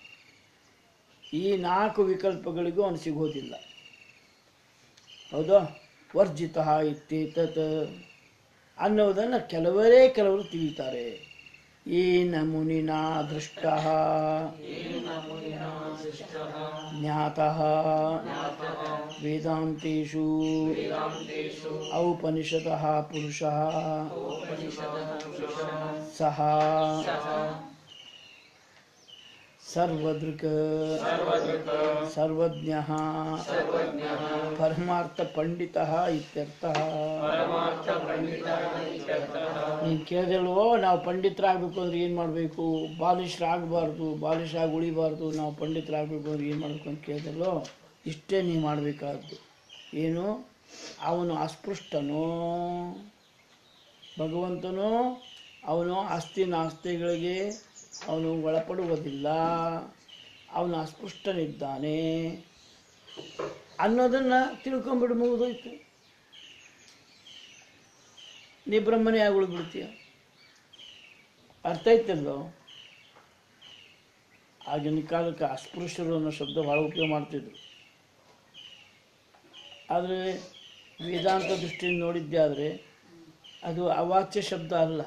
ಈ ನಾಲ್ಕು ವಿಕಲ್ಪಗಳಿಗೂ ಅವನು ಸಿಗೋದಿಲ್ಲ ಹೌದಾ ವರ್ಜಿತ ಇತ್ಯೇತತ್ ಅನ್ನೋದನ್ನು ಕೆಲವರೇ ಕೆಲವರು ತಿಳಿತಾರೆ ಏನ ಮುನಿನ ದೃಷ್ಟ ಜ್ಞಾತಃ ವೇದಾಂತೇಷು ಔಪನಿಷತಃ ಪುರುಷಃ ಸಹ ಸರ್ವದೃಕ್ ಸರ್ವಜ್ಞ ಪರಮಾರ್ಥ ಪಂಡಿತ ಇತ್ಯರ್ಥ ನೀನು ಕೇಳಿದಲ್ವೋ ನಾವು ಪಂಡಿತರಾಗಬೇಕು ಅಂದ್ರೆ ಏನು ಮಾಡಬೇಕು ಬಾಲಿಶರಾಗಬಾರ್ದು ಬಾಲಿಶರಾಗಿ ಉಳಿಬಾರ್ದು ನಾವು ಪಂಡಿತರಾಗಬೇಕು ಅಂದ್ರೆ ಏನು ಮಾಡಬೇಕು ಅಂತ ಕೇಳಿದಲ್ವೋ ಇಷ್ಟೇ ನೀವು ಮಾಡಬೇಕಾದ್ದು ಏನು ಅವನು ಅಸ್ಪೃಷ್ಟನೋ ಭಗವಂತನು ಅವನು ಆಸ್ತಿ ನಾಸ್ತಿಗಳಿಗೆ ಅವನು ಒಳಪಡುವುದಿಲ್ಲ ಅವನು ಅಸ್ಪೃಷ್ಟನಿದ್ದಾನೆ ಅನ್ನೋದನ್ನು ತಿಳ್ಕೊಂಬಿಡು ಮುಗಿದೋಯ್ತು ನೀ ಬ್ರಹ್ಮನೇ ಆಗಿ ಉಳಿದ್ಬಿಡ್ತೀಯ ಅರ್ಥ ಐತಲ್ಲೋ ಆಗಿನ ಕಾಲಕ್ಕೆ ಅಸ್ಪೃಶ್ಯರು ಅನ್ನೋ ಶಬ್ದ ಭಾಳ ಉಪಯೋಗ ಮಾಡ್ತಿದ್ರು ಆದರೆ ವೇದಾಂತ ದೃಷ್ಟಿಯಿಂದ ನೋಡಿದ್ದೆ ಆದರೆ ಅದು ಅವಾಚ್ಯ ಶಬ್ದ ಅಲ್ಲ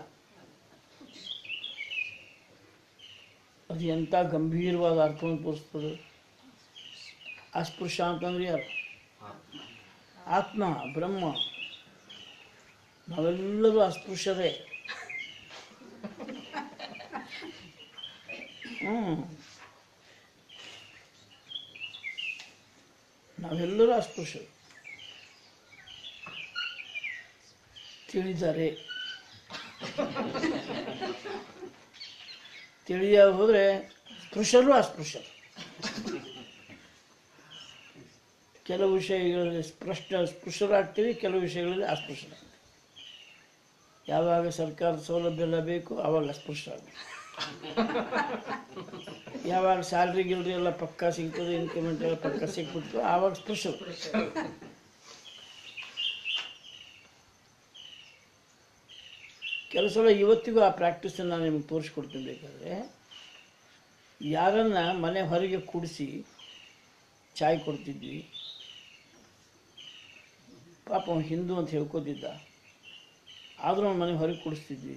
ಅದು ಎಂಥ ಗಂಭೀರವಾದ ಅರ್ಥವನ್ನು ತೋರಿಸ್ತದೆ ಅಸ್ಪೃಶ್ಯ ಅಂತಂದ್ರೆ ಯಾರು ಆತ್ಮ ಬ್ರಹ್ಮ ನಾವೆಲ್ಲರೂ ಅಸ್ಪೃಶ್ಯರೇ ಹ್ಞೂ ನಾವೆಲ್ಲರೂ ಅಸ್ಪೃಶ್ಯರು ತಿಳಿದರೆ ತಿಳಿಯ ಹೋದರೆ ಸ್ಪೃಶ್ಯರು ಅಸ್ಪೃಶ್ಯರು ಕೆಲವು ವಿಷಯಗಳಲ್ಲಿ ಸ್ಪಷ್ಟ ಸ್ಪೃಶ್ಯರಾಗ್ತೀವಿ ಕೆಲವು ವಿಷಯಗಳಲ್ಲಿ ಅಸ್ಪೃಶ್ಯರಾಗ್ತೀವಿ ಯಾವಾಗ ಸರ್ಕಾರದ ಸೌಲಭ್ಯ ಎಲ್ಲ ಬೇಕು ಆವಾಗ ಅಸ್ಪೃಶ್ಯ ಆಗ್ಬೇಕು ಯಾವಾಗ ಸ್ಯಾಲ್ರಿ ಗಿಲ್ರಿ ಎಲ್ಲ ಪಕ್ಕ ಸಿಗ್ತದೆ ಇನ್ಕ್ರಿಮೆಂಟ್ ಎಲ್ಲ ಪಕ್ಕ ಸಿಕ್ಬಿಡ್ತು ಆವಾಗ ಸ್ಪೃಶ್ಯರು ಕೆಲವು ಸಲ ಇವತ್ತಿಗೂ ಆ ಪ್ರಾಕ್ಟೀಸನ್ನು ನಾನು ನಿಮಗೆ ತೋರಿಸ್ಕೊಡ್ತೀನಿ ಬೇಕಾದರೆ ಯಾರನ್ನ ಮನೆ ಹೊರಗೆ ಕೂಡಿಸಿ ಚಾಯ್ ಕೊಡ್ತಿದ್ವಿ ಪಾಪ ಅವ್ನು ಹಿಂದೂ ಅಂತ ಹೇಳ್ಕೋತಿದ್ದ ಆದರೂ ಅವ್ನ ಮನೆ ಹೊರಗೆ ಕೂಡಿಸ್ತಿದ್ವಿ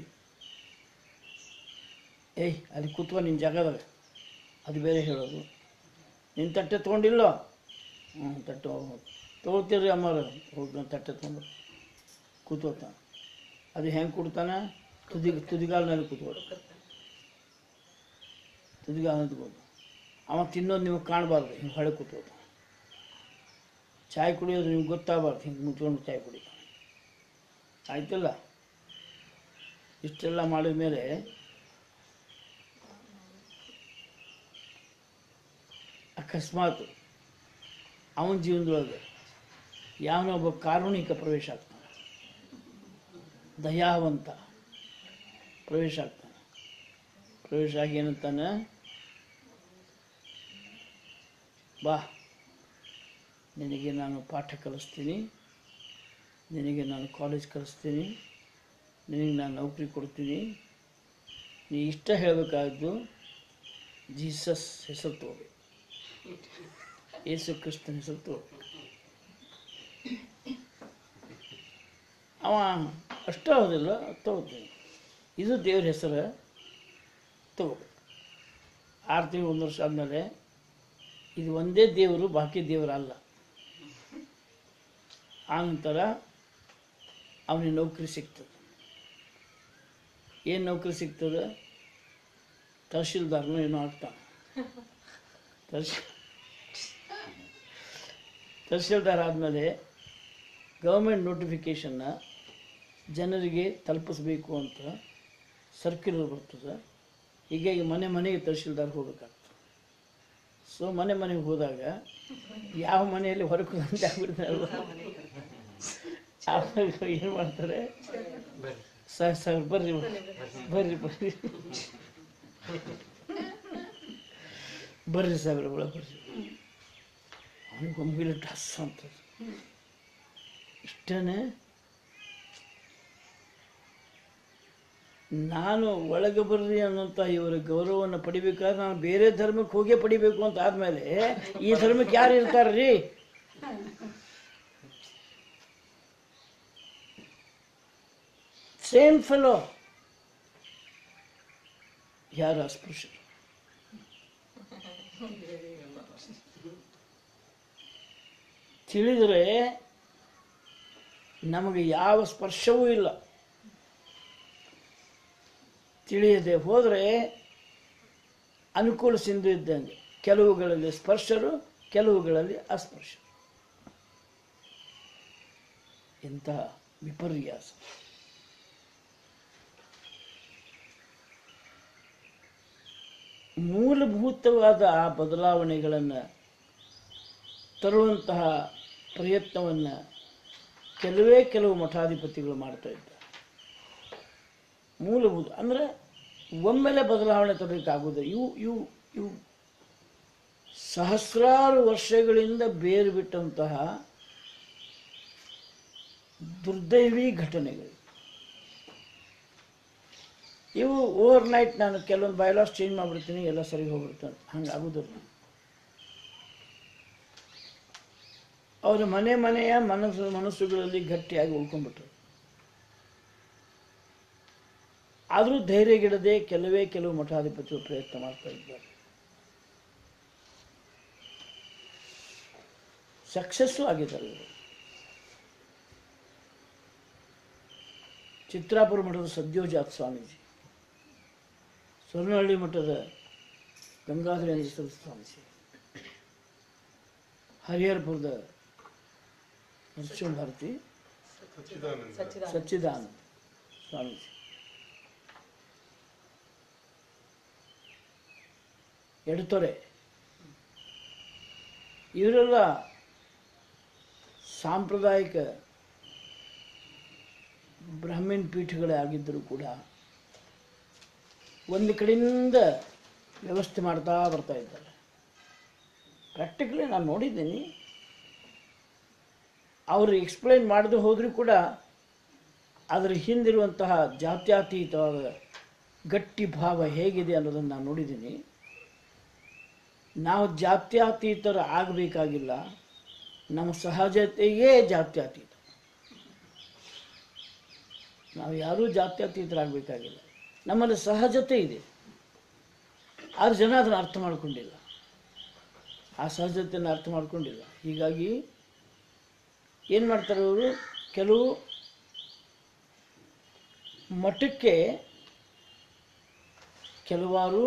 ಏಯ್ ಅಲ್ಲಿ ಕೂತ್ಕೊ ನಿನ್ನ ಜಾಗದಾಗ ಅದು ಬೇರೆ ಹೇಳೋದು ನಿನ್ನ ತಟ್ಟೆ ತೊಗೊಂಡಿಲ್ಲೋ ಹ್ಞೂ ತಟ್ಟೆ ತೊಗೊಳ್ತೀರಿ ಅಮ್ಮವ್ರು ಹೋಗಿ ನಾನು ತಟ್ಟೆ ತೊಗೊಂಡು ಕೂತ್ಕೋತಾನ ಅದು ಹೆಂಗೆ ಕೊಡ್ತಾನೆ ತುದಿ ತುದಿಗಾಲ್ನಲ್ಲಿ ಕೂತ್ಕೊಳ್ಳು ತುದಿಗಾಲ್ ನಿಂತ್ಕೊಂಡು ಅವ ತಿನ್ನೋದು ನಿಮಗೆ ಕಾಣಬಾರ್ದು ಹಿಂಗೆ ಹೊಳೆ ಕೂತ್ಕೋತ ಚಾಯ್ ಕುಡಿಯೋದು ನಿಮ್ಗೆ ಗೊತ್ತಾಗಬಾರ್ದು ಹಿಂಗೆ ಮುಚ್ಕೊಂಡು ಚಾಯ್ ಕುಡಿ ಆಯ್ತಲ್ಲ ಇಷ್ಟೆಲ್ಲ ಮಾಡಿದ ಮೇಲೆ ಅಕಸ್ಮಾತ್ ಅವನ ಜೀವನದೊಳಗೆ ಯಾವನೊಬ್ಬ ಕಾರುಣಿಕ ಪ್ರವೇಶ ಆಗ್ತಾನೆ ದಯಾವಂತ ಪ್ರವೇಶ ಆಗ್ತಾನೆ ಪ್ರವೇಶ ಆಗಿ ಏನಂತಾನೆ ಬಾ ನಿನಗೆ ನಾನು ಪಾಠ ಕಲಿಸ್ತೀನಿ ನಿನಗೆ ನಾನು ಕಾಲೇಜ್ ಕಲಿಸ್ತೀನಿ ನಿನಗೆ ನಾನು ನೌಕರಿ ಕೊಡ್ತೀನಿ ನೀ ಇಷ್ಟ ಹೇಳಬೇಕಾದ್ದು ಜೀಸಸ್ ಹೆಸರು ತಗೋಬೇಕು ಯೇಸು ಕ್ರಿಸ್ತನ ಹೆಸರು ತಗೋಬೇಕು ಅವ ಅಷ್ಟೇ ಹೌದಿಲ್ಲ ತಗೋತೀನಿ ಇದು ದೇವ್ರ ಹೆಸರು ತಗೋಬೇಕು ಆರು ತಿಂಗಳು ಒಂದು ವರ್ಷ ಆದಮೇಲೆ ಇದು ಒಂದೇ ದೇವರು ಬಾಕಿ ದೇವರು ಅಲ್ಲ ಆ ನಂತರ ಅವನಿಗೆ ನೌಕರಿ ಸಿಗ್ತದೆ ಏನು ನೌಕರಿ ಸಿಗ್ತದೆ ತಹಶೀಲ್ದಾರ್ನು ಏನೋ ಆಗ್ತಾನೆ ತಹಶೀಲ್ ತಹಶೀಲ್ದಾರ್ ಆದಮೇಲೆ ಗೌರ್ಮೆಂಟ್ ನೋಟಿಫಿಕೇಷನ್ನ ಜನರಿಗೆ ತಲುಪಿಸ್ಬೇಕು ಅಂತ ಸರ್ಕ್ಯುಲರ್ ಬರ್ತದೆ ಹೀಗಾಗಿ ಮನೆ ಮನೆಗೆ ತಹಶೀಲ್ದಾರ್ ಹೋಗ್ಬೇಕಾಗ್ತದೆ ಸೊ ಮನೆ ಮನೆಗೆ ಹೋದಾಗ ಯಾವ ಮನೆಯಲ್ಲಿ ಹೊರಗೆ ಅಂತ ಆಗ್ಬಿಡ್ತಾರಲ್ಲ ಆವಾಗ ಏನು ಮಾಡ್ತಾರೆ ಸರ್ ಸರ್ ಬರ್ರಿ ಬರ್ರಿ ಬರ್ರಿ ಬರ್ರಿ ಸಾಹೇಬ್ರೆ ಒಳಗೆ ಬರ್ರಿ ಅವನಿಗೆ ಒಮ್ಮಿಲೆ ಡ್ರೆಸ್ ಅಂತ ಇಷ್ಟೇ ನಾನು ಒಳಗೆ ಬರ್ರಿ ಅನ್ನೋಂಥ ಇವರ ಗೌರವವನ್ನು ಪಡಿಬೇಕಾದ್ರೆ ನಾನು ಬೇರೆ ಧರ್ಮಕ್ಕೆ ಹೋಗೇ ಪಡಿಬೇಕು ಅಂತ ಆದಮೇಲೆ ಈ ಧರ್ಮಕ್ಕೆ ಯಾರು ಇರ್ತಾರ್ರಿ ಸೇಮ್ ಫೆಲೋ ಯಾರು ಅಸ್ಪೃಶ್ಯರು ತಿಳಿದರೆ ನಮಗೆ ಯಾವ ಸ್ಪರ್ಶವೂ ಇಲ್ಲ ತಿಳಿಯದೆ ಹೋದರೆ ಅನುಕೂಲ ಸಿಂಧು ಇದ್ದಂಗೆ ಕೆಲವುಗಳಲ್ಲಿ ಸ್ಪರ್ಶರು ಕೆಲವುಗಳಲ್ಲಿ ಅಸ್ಪರ್ಶರು ಎಂಥ ವಿಪರ್ಯಾಸ ಮೂಲಭೂತವಾದ ಆ ಬದಲಾವಣೆಗಳನ್ನು ತರುವಂತಹ ಪ್ರಯತ್ನವನ್ನು ಕೆಲವೇ ಕೆಲವು ಮಠಾಧಿಪತಿಗಳು ಮಾಡ್ತಾ ಇದ್ದಾರೆ ಮೂಲಭೂತ ಅಂದರೆ ಒಮ್ಮೆಲೆ ಬದಲಾವಣೆ ತರಲಿಕ್ಕಾಗೋದು ಇವು ಇವು ಇವು ಸಹಸ್ರಾರು ವರ್ಷಗಳಿಂದ ಬೇರು ಬಿಟ್ಟಂತಹ ದುರ್ದೈವಿ ಘಟನೆಗಳು ಇವು ಓವರ್ ನೈಟ್ ನಾನು ಕೆಲವೊಂದು ಬಯಲಾಸ್ ಚೇಂಜ್ ಮಾಡಿಬಿಡ್ತೀನಿ ಎಲ್ಲ ಸರಿ ಹೋಗ್ಬಿಡ್ತಾನೆ ಹಂಗೆ ಆಗೋದಿಲ್ಲ ಅವರ ಮನೆ ಮನೆಯ ಮನಸ್ಸು ಮನಸ್ಸುಗಳಲ್ಲಿ ಗಟ್ಟಿಯಾಗಿ ಉಳ್ಕೊಂಡ್ಬಿಟ್ರು ಆದರೂ ಧೈರ್ಯಗಿಡದೆ ಕೆಲವೇ ಕೆಲವು ಮಠಾಧಿಪತಿಗಳು ಪ್ರಯತ್ನ ಮಾಡ್ತಾ ಇದ್ದಾರೆ ಸಕ್ಸಸ್ಸು ಆಗಿದ್ದಾರೆ ಇವರು ಚಿತ್ರಾಪುರ ಮಠದ ಸದ್ಯೋಜಾತ್ ಸ್ವಾಮೀಜಿ ಸ್ವರ್ಣಹಳ್ಳಿ ಮಠದ ಗಂಗಾಧರೇಂದ್ರ ಸ್ವಾಮೀಜಿ ಹರಿಹರಪುರದ ನರಸಿಂಹ ಭಾರತಿ ಸಚ್ಚಿದಾನಂದ ಸ್ವಾಮೀಜಿ ಎಡತೊರೆ ಇವರೆಲ್ಲ ಸಾಂಪ್ರದಾಯಿಕ ಬ್ರಾಹ್ಮಣ ಪೀಠಗಳೇ ಆಗಿದ್ದರೂ ಕೂಡ ಒಂದು ಕಡೆಯಿಂದ ವ್ಯವಸ್ಥೆ ಮಾಡ್ತಾ ಬರ್ತಾ ಇದ್ದಾರೆ ಪ್ರಾಕ್ಟಿಕಲಿ ನಾನು ನೋಡಿದ್ದೀನಿ ಅವರು ಎಕ್ಸ್ಪ್ಲೈನ್ ಮಾಡದೆ ಹೋದರೂ ಕೂಡ ಅದರ ಹಿಂದಿರುವಂತಹ ಜಾತ್ಯತೀತವಾದ ಗಟ್ಟಿ ಭಾವ ಹೇಗಿದೆ ಅನ್ನೋದನ್ನು ನಾನು ನೋಡಿದ್ದೀನಿ ನಾವು ಜಾತ್ಯತೀತರ ಆಗಬೇಕಾಗಿಲ್ಲ ನಮ್ಮ ಸಹಜತೆಯೇ ಜಾತ್ಯತೀತ ನಾವು ಯಾರೂ ಜಾತ್ಯತೀತರಾಗಬೇಕಾಗಿಲ್ಲ ನಮ್ಮಲ್ಲಿ ಸಹಜತೆ ಇದೆ ಆರು ಜನ ಅದನ್ನು ಅರ್ಥ ಮಾಡ್ಕೊಂಡಿಲ್ಲ ಆ ಸಹಜತೆಯನ್ನು ಅರ್ಥ ಮಾಡ್ಕೊಂಡಿಲ್ಲ ಹೀಗಾಗಿ ಏನು ಮಾಡ್ತಾರೆ ಅವರು ಕೆಲವು ಮಠಕ್ಕೆ ಕೆಲವಾರು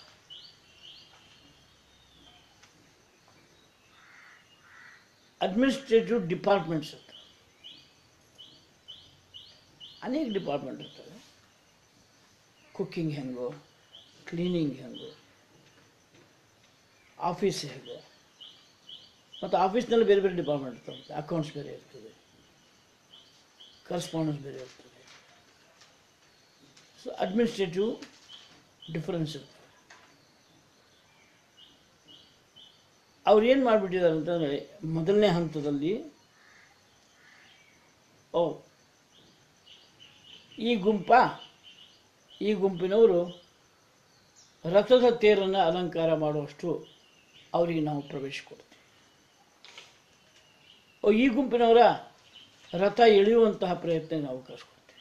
ಅಡ್ಮಿನಿಸ್ಟ್ರೇಟಿವ್ ಡಿಪಾರ್ಟ್ಮೆಂಟ್ಸ್ ಇರ್ತವೆ ಅನೇಕ ಡಿಪಾರ್ಟ್ಮೆಂಟ್ ಇರ್ತವೆ ಕುಕ್ಕಿಂಗ್ ಹೆಂಗೋ ಕ್ಲೀನಿಂಗ್ ಹೆಂಗೋ ಆಫೀಸ್ ಹೇಗೋ ಮತ್ತು ಆಫೀಸ್ನಲ್ಲಿ ಬೇರೆ ಬೇರೆ ಡಿಪಾರ್ಟ್ಮೆಂಟ್ ಇರ್ತವೆ ಅಕೌಂಟ್ಸ್ ಬೇರೆ ಇರ್ತದೆ ಕರೆಸ್ಪಾಂಡೆನ್ಸ್ ಬೇರೆ ಇರ್ತದೆ ಸೊ ಅಡ್ಮಿನಿಸ್ಟ್ರೇಟಿವ್ ಡಿಫರೆನ್ಸ್ ಇರ್ತದೆ ಅವ್ರು ಏನು ಮಾಡಿಬಿಟ್ಟಿದ್ದಾರೆ ಅಂತಂದರೆ ಮೊದಲನೇ ಹಂತದಲ್ಲಿ ಓ ಈ ಗುಂಪ ಈ ಗುಂಪಿನವರು ರಥದ ತೇರನ್ನು ಅಲಂಕಾರ ಮಾಡುವಷ್ಟು ಅವರಿಗೆ ನಾವು ಪ್ರವೇಶ ಕೊಡ್ತೀವಿ ಓ ಈ ಗುಂಪಿನವರ ರಥ ಎಳೆಯುವಂತಹ ಪ್ರಯತ್ನಕ್ಕೆ ಅವಕಾಶ ಕೊಡ್ತೀವಿ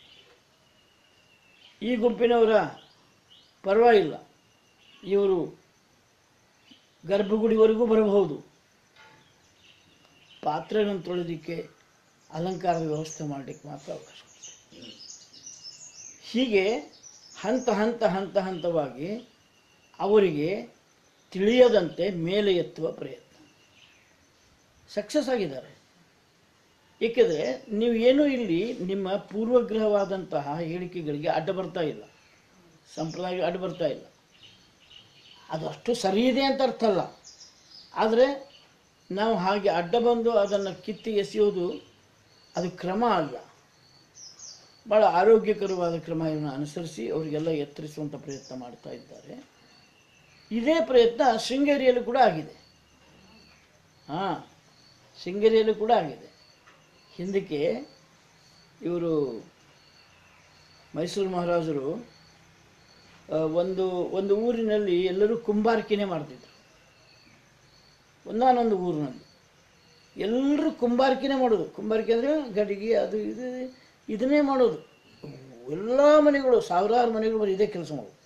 ಈ ಗುಂಪಿನವರ ಪರವಾಗಿಲ್ಲ ಇವರು ಗರ್ಭಗುಡಿವರೆಗೂ ಬರಬಹುದು ಪಾತ್ರೆಗಳನ್ನು ತೊಳೆದಕ್ಕೆ ಅಲಂಕಾರದ ವ್ಯವಸ್ಥೆ ಮಾಡಲಿಕ್ಕೆ ಮಾತ್ರ ಅವಕಾಶ ಕೊಡ್ತೀವಿ ಹೀಗೆ ಹಂತ ಹಂತ ಹಂತ ಹಂತವಾಗಿ ಅವರಿಗೆ ತಿಳಿಯದಂತೆ ಮೇಲೆ ಎತ್ತುವ ಪ್ರಯತ್ನ ಸಕ್ಸಸ್ ಆಗಿದ್ದಾರೆ ಏಕೆಂದರೆ ನೀವು ಏನೂ ಇಲ್ಲಿ ನಿಮ್ಮ ಪೂರ್ವಗ್ರಹವಾದಂತಹ ಹೇಳಿಕೆಗಳಿಗೆ ಅಡ್ಡ ಬರ್ತಾ ಇಲ್ಲ ಸಂಪ್ರದಾಯ ಅಡ್ಡ ಬರ್ತಾ ಇಲ್ಲ ಅದು ಅಷ್ಟು ಸರಿ ಇದೆ ಅಂತ ಅರ್ಥ ಅಲ್ಲ ಆದರೆ ನಾವು ಹಾಗೆ ಅಡ್ಡ ಬಂದು ಅದನ್ನು ಕಿತ್ತಿ ಎಸೆಯೋದು ಅದು ಕ್ರಮ ಅಲ್ಲ ಭಾಳ ಆರೋಗ್ಯಕರವಾದ ಕ್ರಮವನ್ನು ಅನುಸರಿಸಿ ಅವರಿಗೆಲ್ಲ ಎತ್ತರಿಸುವಂಥ ಪ್ರಯತ್ನ ಮಾಡ್ತಾ ಇದ್ದಾರೆ ಇದೇ ಪ್ರಯತ್ನ ಶೃಂಗೇರಿಯಲ್ಲೂ ಕೂಡ ಆಗಿದೆ ಹಾಂ ಶೃಂಗೇರಿಯಲ್ಲೂ ಕೂಡ ಆಗಿದೆ ಹಿಂದಕ್ಕೆ ಇವರು ಮೈಸೂರು ಮಹಾರಾಜರು ಆ, ಒಂದು ಒಂದು ಊರಿನಲ್ಲಿ ಎಲ್ಲರೂ ಕುಂಬಾರಿಕೆನೇ ಮಾಡ್ತಿದ್ರು ಒಂದಾನೊಂದು ಊರಿನಲ್ಲಿ ಎಲ್ಲರೂ ಕುಂಬಾರಿಕೆನೇ ಮಾಡೋದು ಕುಂಬಾರಿಕೆ ಅಂದರೆ ಗಡಿಗೆ ಅದು ಇದು ಇದನ್ನೇ ಮಾಡೋದು ಎಲ್ಲ ಮನೆಗಳು ಸಾವಿರಾರು ಮನೆಗಳು ಬರೀ ಇದೇ ಕೆಲಸ ಮಾಡೋದು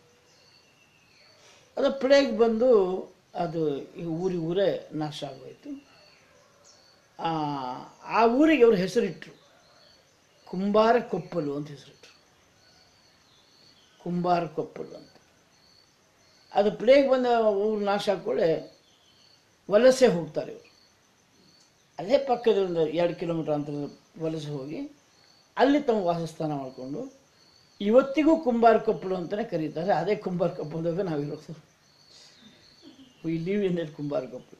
ಅದು ಪ್ಲೇಗ್ ಬಂದು ಅದು ಈ ಊರಿಗೆ ಊರೇ ನಾಶ ಆಗೋಯ್ತು ಆ ಆ ಊರಿಗೆ ಅವ್ರ ಹೆಸರಿಟ್ಟರು ಕುಂಬಾರ ಕೊಪ್ಪಲು ಅಂತ ಹೆಸರಿಟ್ಟರು ಕುಂಬಾರ ಕೊಪ್ಪಲು ಅಂತ ಅದು ಪ್ಲೇಗ್ ಬಂದ ಊರು ನಾಶ ಹಾಕೊಳ್ಳೆ ವಲಸೆ ಹೋಗ್ತಾರೆ ಇವರು ಅಲ್ಲೇ ಪಕ್ಕದಿಂದ ಎರಡು ಕಿಲೋಮೀಟರ್ ಅಂತರದ ವಲಸೆ ಹೋಗಿ ಅಲ್ಲಿ ತಮ್ಮ ವಾಸಸ್ಥಾನ ಮಾಡಿಕೊಂಡು ಇವತ್ತಿಗೂ ಕುಂಬಾರ ಕೊಪ್ಪಲು ಅಂತಲೇ ಕರೀತಾರೆ ಅದೇ ಕುಂಬಾರ ಕೊಪ್ಪಲದಾಗ ನಾವಿರೋದು ವಿ ಲಿವ್ ಇನ್ ದಟ್ ಕುಂಬಾರ ಕೊಪ್ಪಲು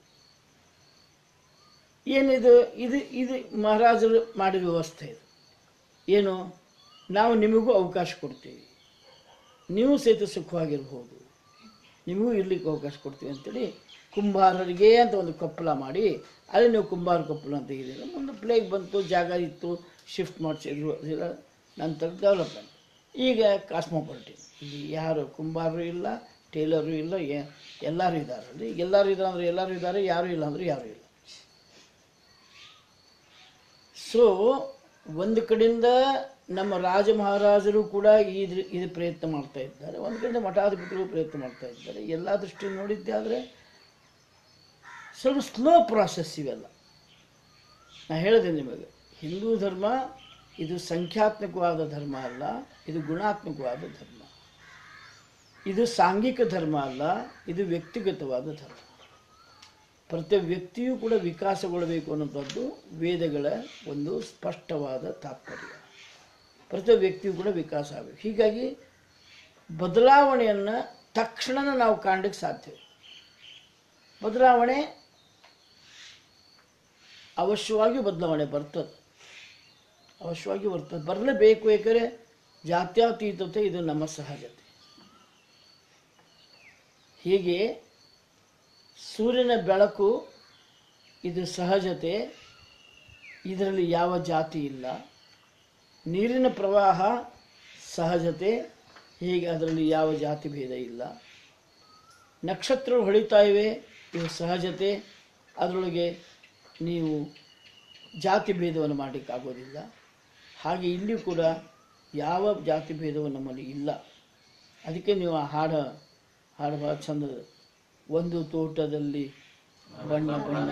ಏನಿದು ಇದು ಇದು ಮಹಾರಾಜರು ಮಾಡಿದ ವ್ಯವಸ್ಥೆ ಇದು ಏನು ನಾವು ನಿಮಗೂ ಅವಕಾಶ ಕೊಡ್ತೀವಿ ನೀವು ಸಹಿತ ಸುಖವಾಗಿರ್ಬೋದು ನಿಮಗೂ ಇರ್ಲಿಕ್ಕೆ ಅವಕಾಶ ಕೊಡ್ತೀವಿ ಅಂತೇಳಿ ಕುಂಬಾರರಿಗೆ ಅಂತ ಒಂದು ಕೊಪ್ಪಳ ಮಾಡಿ ಅಲ್ಲಿ ನೀವು ಕುಂಬಾರ ಕೊಪ್ಪಳ ಅಂತ ಇದೆಯಲ್ಲ ಮುಂದೆ ಪ್ಲೇಗ್ ಬಂತು ಜಾಗ ಇತ್ತು ಶಿಫ್ಟ್ ಮಾಡಿಸಿದ್ರು ಅದೆಲ್ಲ ನಂತರ ಡೆವಲಪ್ಮೆಂಟ್ ಈಗ ಕಾಸ್ಮೋಪಾಲಿಟಿನ್ ಇಲ್ಲಿ ಯಾರು ಕುಂಬಾರರು ಇಲ್ಲ ಟೇಲರು ಇಲ್ಲ ಎ- ಎಲ್ಲರೂ ಇದ್ದಾರೆ ಅಲ್ಲಿ ಎಲ್ಲರೂ ಇದ್ದಾರೆ ಅಂದರೆ ಎಲ್ಲರೂ ಇದ್ದಾರೆ ಯಾರೂ ಇಲ್ಲ ಅಂದರೆ ಯಾರೂ ಇಲ್ಲ ಸೊ ಒಂದು ಕಡೆಯಿಂದ ನಮ್ಮ ರಾಜ ಮಹಾರಾಜರು ಕೂಡ ಈ ದ್ರ- ಇದು ಪ್ರಯತ್ನ ಮಾಡ್ತಾ ಇದ್ದಾರೆ ಒಂದು ಕಡೆಯಿಂದ ಮಠಾಧಿಪತಿಗಳು ಪ್ರಯತ್ನ ಮಾಡ್ತಾ ಇದ್ದಾರೆ ಎಲ್ಲ ದೃಷ್ಟಿಯಿಂದ ನೋಡಿದ್ದೆ ಆದರೆ ಸ್ವಲ್ಪ ಸ್ಲೋ ಪ್ರಾಸೆಸ್ ಇವೆಲ್ಲ ನಾ ಹೇಳಿದೆ ನಿಮಗೆ ಹಿಂದೂ ಧರ್ಮ ಇದು ಸಂಖ್ಯಾತ್ಮಕವಾದ ಧರ್ಮ ಅಲ್ಲ ಇದು ಗುಣಾತ್ಮಕವಾದ ಧರ್ಮ ಇದು ಸಾಂಘಿಕ ಧರ್ಮ ಅಲ್ಲ ಇದು ವ್ಯಕ್ತಿಗತವಾದ ಧರ್ಮ ಪ್ರತಿ ವ್ಯಕ್ತಿಯೂ ಕೂಡ ವಿಕಾಸಗೊಳ್ಳಬೇಕು ಅನ್ನೋಂಥದ್ದು ವೇದಗಳ ಒಂದು ಸ್ಪಷ್ಟವಾದ ತಾತ್ಪರ್ಯ ಪ್ರತಿ ವ್ಯಕ್ತಿಯೂ ಕೂಡ ವಿಕಾಸ ಆಗಬೇಕು ಹೀಗಾಗಿ ಬದಲಾವಣೆಯನ್ನು ತಕ್ಷಣ ನಾವು ಕಾಣಲಿಕ್ಕೆ ಸಾಧ್ಯ ಬದಲಾವಣೆ ಅವಶ್ಯವಾಗಿ ಬದಲಾವಣೆ ಬರ್ತದೆ ಅವಶ್ಯವಾಗಿ ಬರ್ತದೆ ಬರಲೇಬೇಕು ಏಕೆಂದರೆ ಜಾತ್ಯತೀತತೆ ಇದು ನಮ್ಮ ಸಹಜತೆ ಹೀಗೆ ಸೂರ್ಯನ ಬೆಳಕು ಇದು ಸಹಜತೆ ಇದರಲ್ಲಿ ಯಾವ ಜಾತಿ ಇಲ್ಲ ನೀರಿನ ಪ್ರವಾಹ ಸಹಜತೆ ಹೀಗೆ ಅದರಲ್ಲಿ ಯಾವ ಜಾತಿ ಭೇದ ಇಲ್ಲ ನಕ್ಷತ್ರಗಳು ಹೊಳಿತಾ ಇವೆ ಇವು ಸಹಜತೆ ಅದರೊಳಗೆ ನೀವು ಜಾತಿ ಭೇದವನ್ನು ಮಾಡಲಿಕ್ಕಾಗೋದಿಲ್ಲ ಹಾಗೆ ಇಲ್ಲಿ ಕೂಡ ಯಾವ ಜಾತಿ ಭೇದವು ನಮ್ಮಲ್ಲಿ ಇಲ್ಲ ಅದಕ್ಕೆ ನೀವು ಆ ಹಾಡು ಹಾಡು ಭಾಳ ಚಂದದ ಒಂದು ತೋಟದಲ್ಲಿ ಬಣ್ಣ ಬಣ್ಣ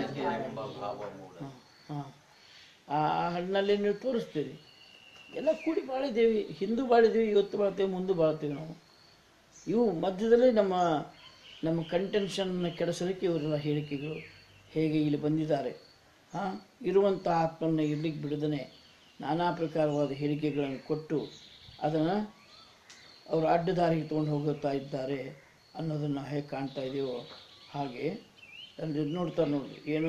ಹಾಂ ಆ ಆ ಹಣ್ಣಲ್ಲಿ ನೀವು ತೋರಿಸ್ತೀರಿ ಎಲ್ಲ ಕೂಡಿ ಬಾಳಿದ್ದೇವೆ ಹಿಂದೂ ಬಾಳಿದ್ದೀವಿ ಇವತ್ತು ಬಾಳ್ತೇವೆ ಮುಂದೆ ಬಾಳ್ತೇವೆ ನಾವು ಇವು ಮಧ್ಯದಲ್ಲಿ ನಮ್ಮ ನಮ್ಮ ಕಂಟೆನ್ಷನ್ನ ಕೆಡಿಸೋದಕ್ಕೆ ಇವರೆಲ್ಲ ಹೇಳಿಕೆಗಳು ಹೇಗೆ ಇಲ್ಲಿ ಬಂದಿದ್ದಾರೆ ಹಾಂ ಇರುವಂಥ ಆತ್ಮನ ಇರ್ಲಿಕ್ಕೆ ಬಿಡದೇ ನಾನಾ ಪ್ರಕಾರವಾದ ಹೇಳಿಕೆಗಳನ್ನು ಕೊಟ್ಟು ಅದನ್ನು ಅವರು ಅಡ್ಡದಾರಿಗೆ ತೊಗೊಂಡು ಹೋಗುತ್ತಾ ಇದ್ದಾರೆ ಅನ್ನೋದನ್ನು ನಾವು ಹೇಗೆ ಕಾಣ್ತಾ ಇದೆಯೋ ಹಾಗೆ ಅಲ್ಲಿ ನೋಡ್ತಾರೆ ನೋಡಿ ಏನು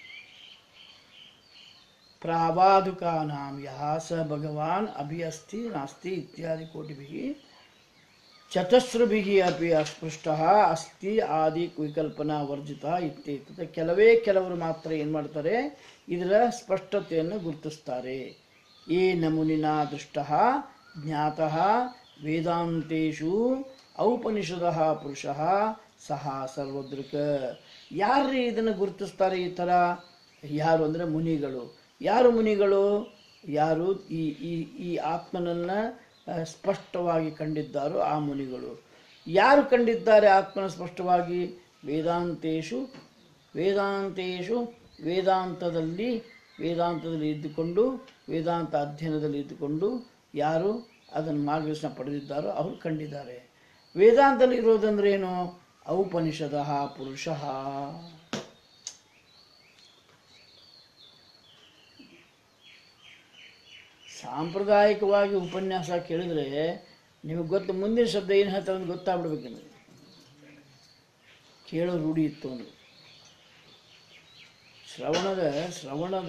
ಪ್ರಾವಾದುಕಾನಾಂ ಯಹ ಸ ಭಗವಾನ್ ಅಭಿ ಅಸ್ತಿ ನಾಸ್ತಿ ಇತ್ಯಾದಿ ಕೋಟಿಭಿः ಚತಸ್ರಭಿः ಅಪಿ ಅಸ್ಪೃಷ್ಟ ಅಸ್ತಿ ಆದಿ ವಿಕಲ್ಪನಾ ವರ್ಜಿತ ಇತ್ಯೇತದ ಕೆಲವೇ ಕೆಲವರು ಮಾತ್ರ ಏನು ಮಾಡ್ತಾರೆ ಇದರ ಸ್ಪಷ್ಟತೆಯನ್ನು ಗುರುತಿಸ್ತಾರೆ ಏ ನಮುನಿನ ದೃಷ್ಟ ಜ್ಞಾತಃ ವೇದಾಂತೇಶು ಔಪನಿಷದಃ ಪುರುಷಃ ಸಹ ಸರ್ವದೃಕ್ ಯಾರ್ರೀ ಇದನ್ನು ಗುರುತಿಸ್ತಾರೆ ಈ ಥರ ಯಾರು ಅಂದರೆ ಮುನಿಗಳು ಯಾರು ಮುನಿಗಳು ಯಾರು ಈ ಈ ಈ ಆತ್ಮನನ್ನು ಆ, ಸ್ಪಷ್ಟವಾಗಿ ಕಂಡಿದ್ದಾರೋ ಆ ಮುನಿಗಳು ಯಾರು ಕಂಡಿದ್ದಾರೆ ಆತ್ಮನ ಸ್ಪಷ್ಟವಾಗಿ ವೇದಾಂತೇಶು ವೇದಾಂತೇಶು ವೇದಾಂತದಲ್ಲಿ ವೇದಾಂತದಲ್ಲಿ ಇದ್ದುಕೊಂಡು ವೇದಾಂತ ಅಧ್ಯಯನದಲ್ಲಿ ಇದ್ದುಕೊಂಡು ಯಾರು ಅದನ್ನು ಮಾರ್ಗದರ್ಶನ ಪಡೆದಿದ್ದಾರೋ ಅವರು ಕಂಡಿದ್ದಾರೆ ವೇದಾಂತದಲ್ಲಿ ಇರೋದಂದ್ರೆ ಏನು ಔಪನಿಷದ ಪುರುಷ ಸಾಂಪ್ರದಾಯಿಕವಾಗಿ ಉಪನ್ಯಾಸ ಕೇಳಿದ್ರೆ ನಿಮಗೆ ಗೊತ್ತು ಮುಂದಿನ ಶಬ್ದ ಏನು ಹೇಳ್ತಾರೆ ಅಂತ ಗೊತ್ತಾಗ್ಬಿಡ್ಬೇಕು ನಿಮಗೆ ಕೇಳೋ ರೂಢಿ ಇತ್ತು ಅವನು ಶ್ರವಣದ ಶ್ರವಣದ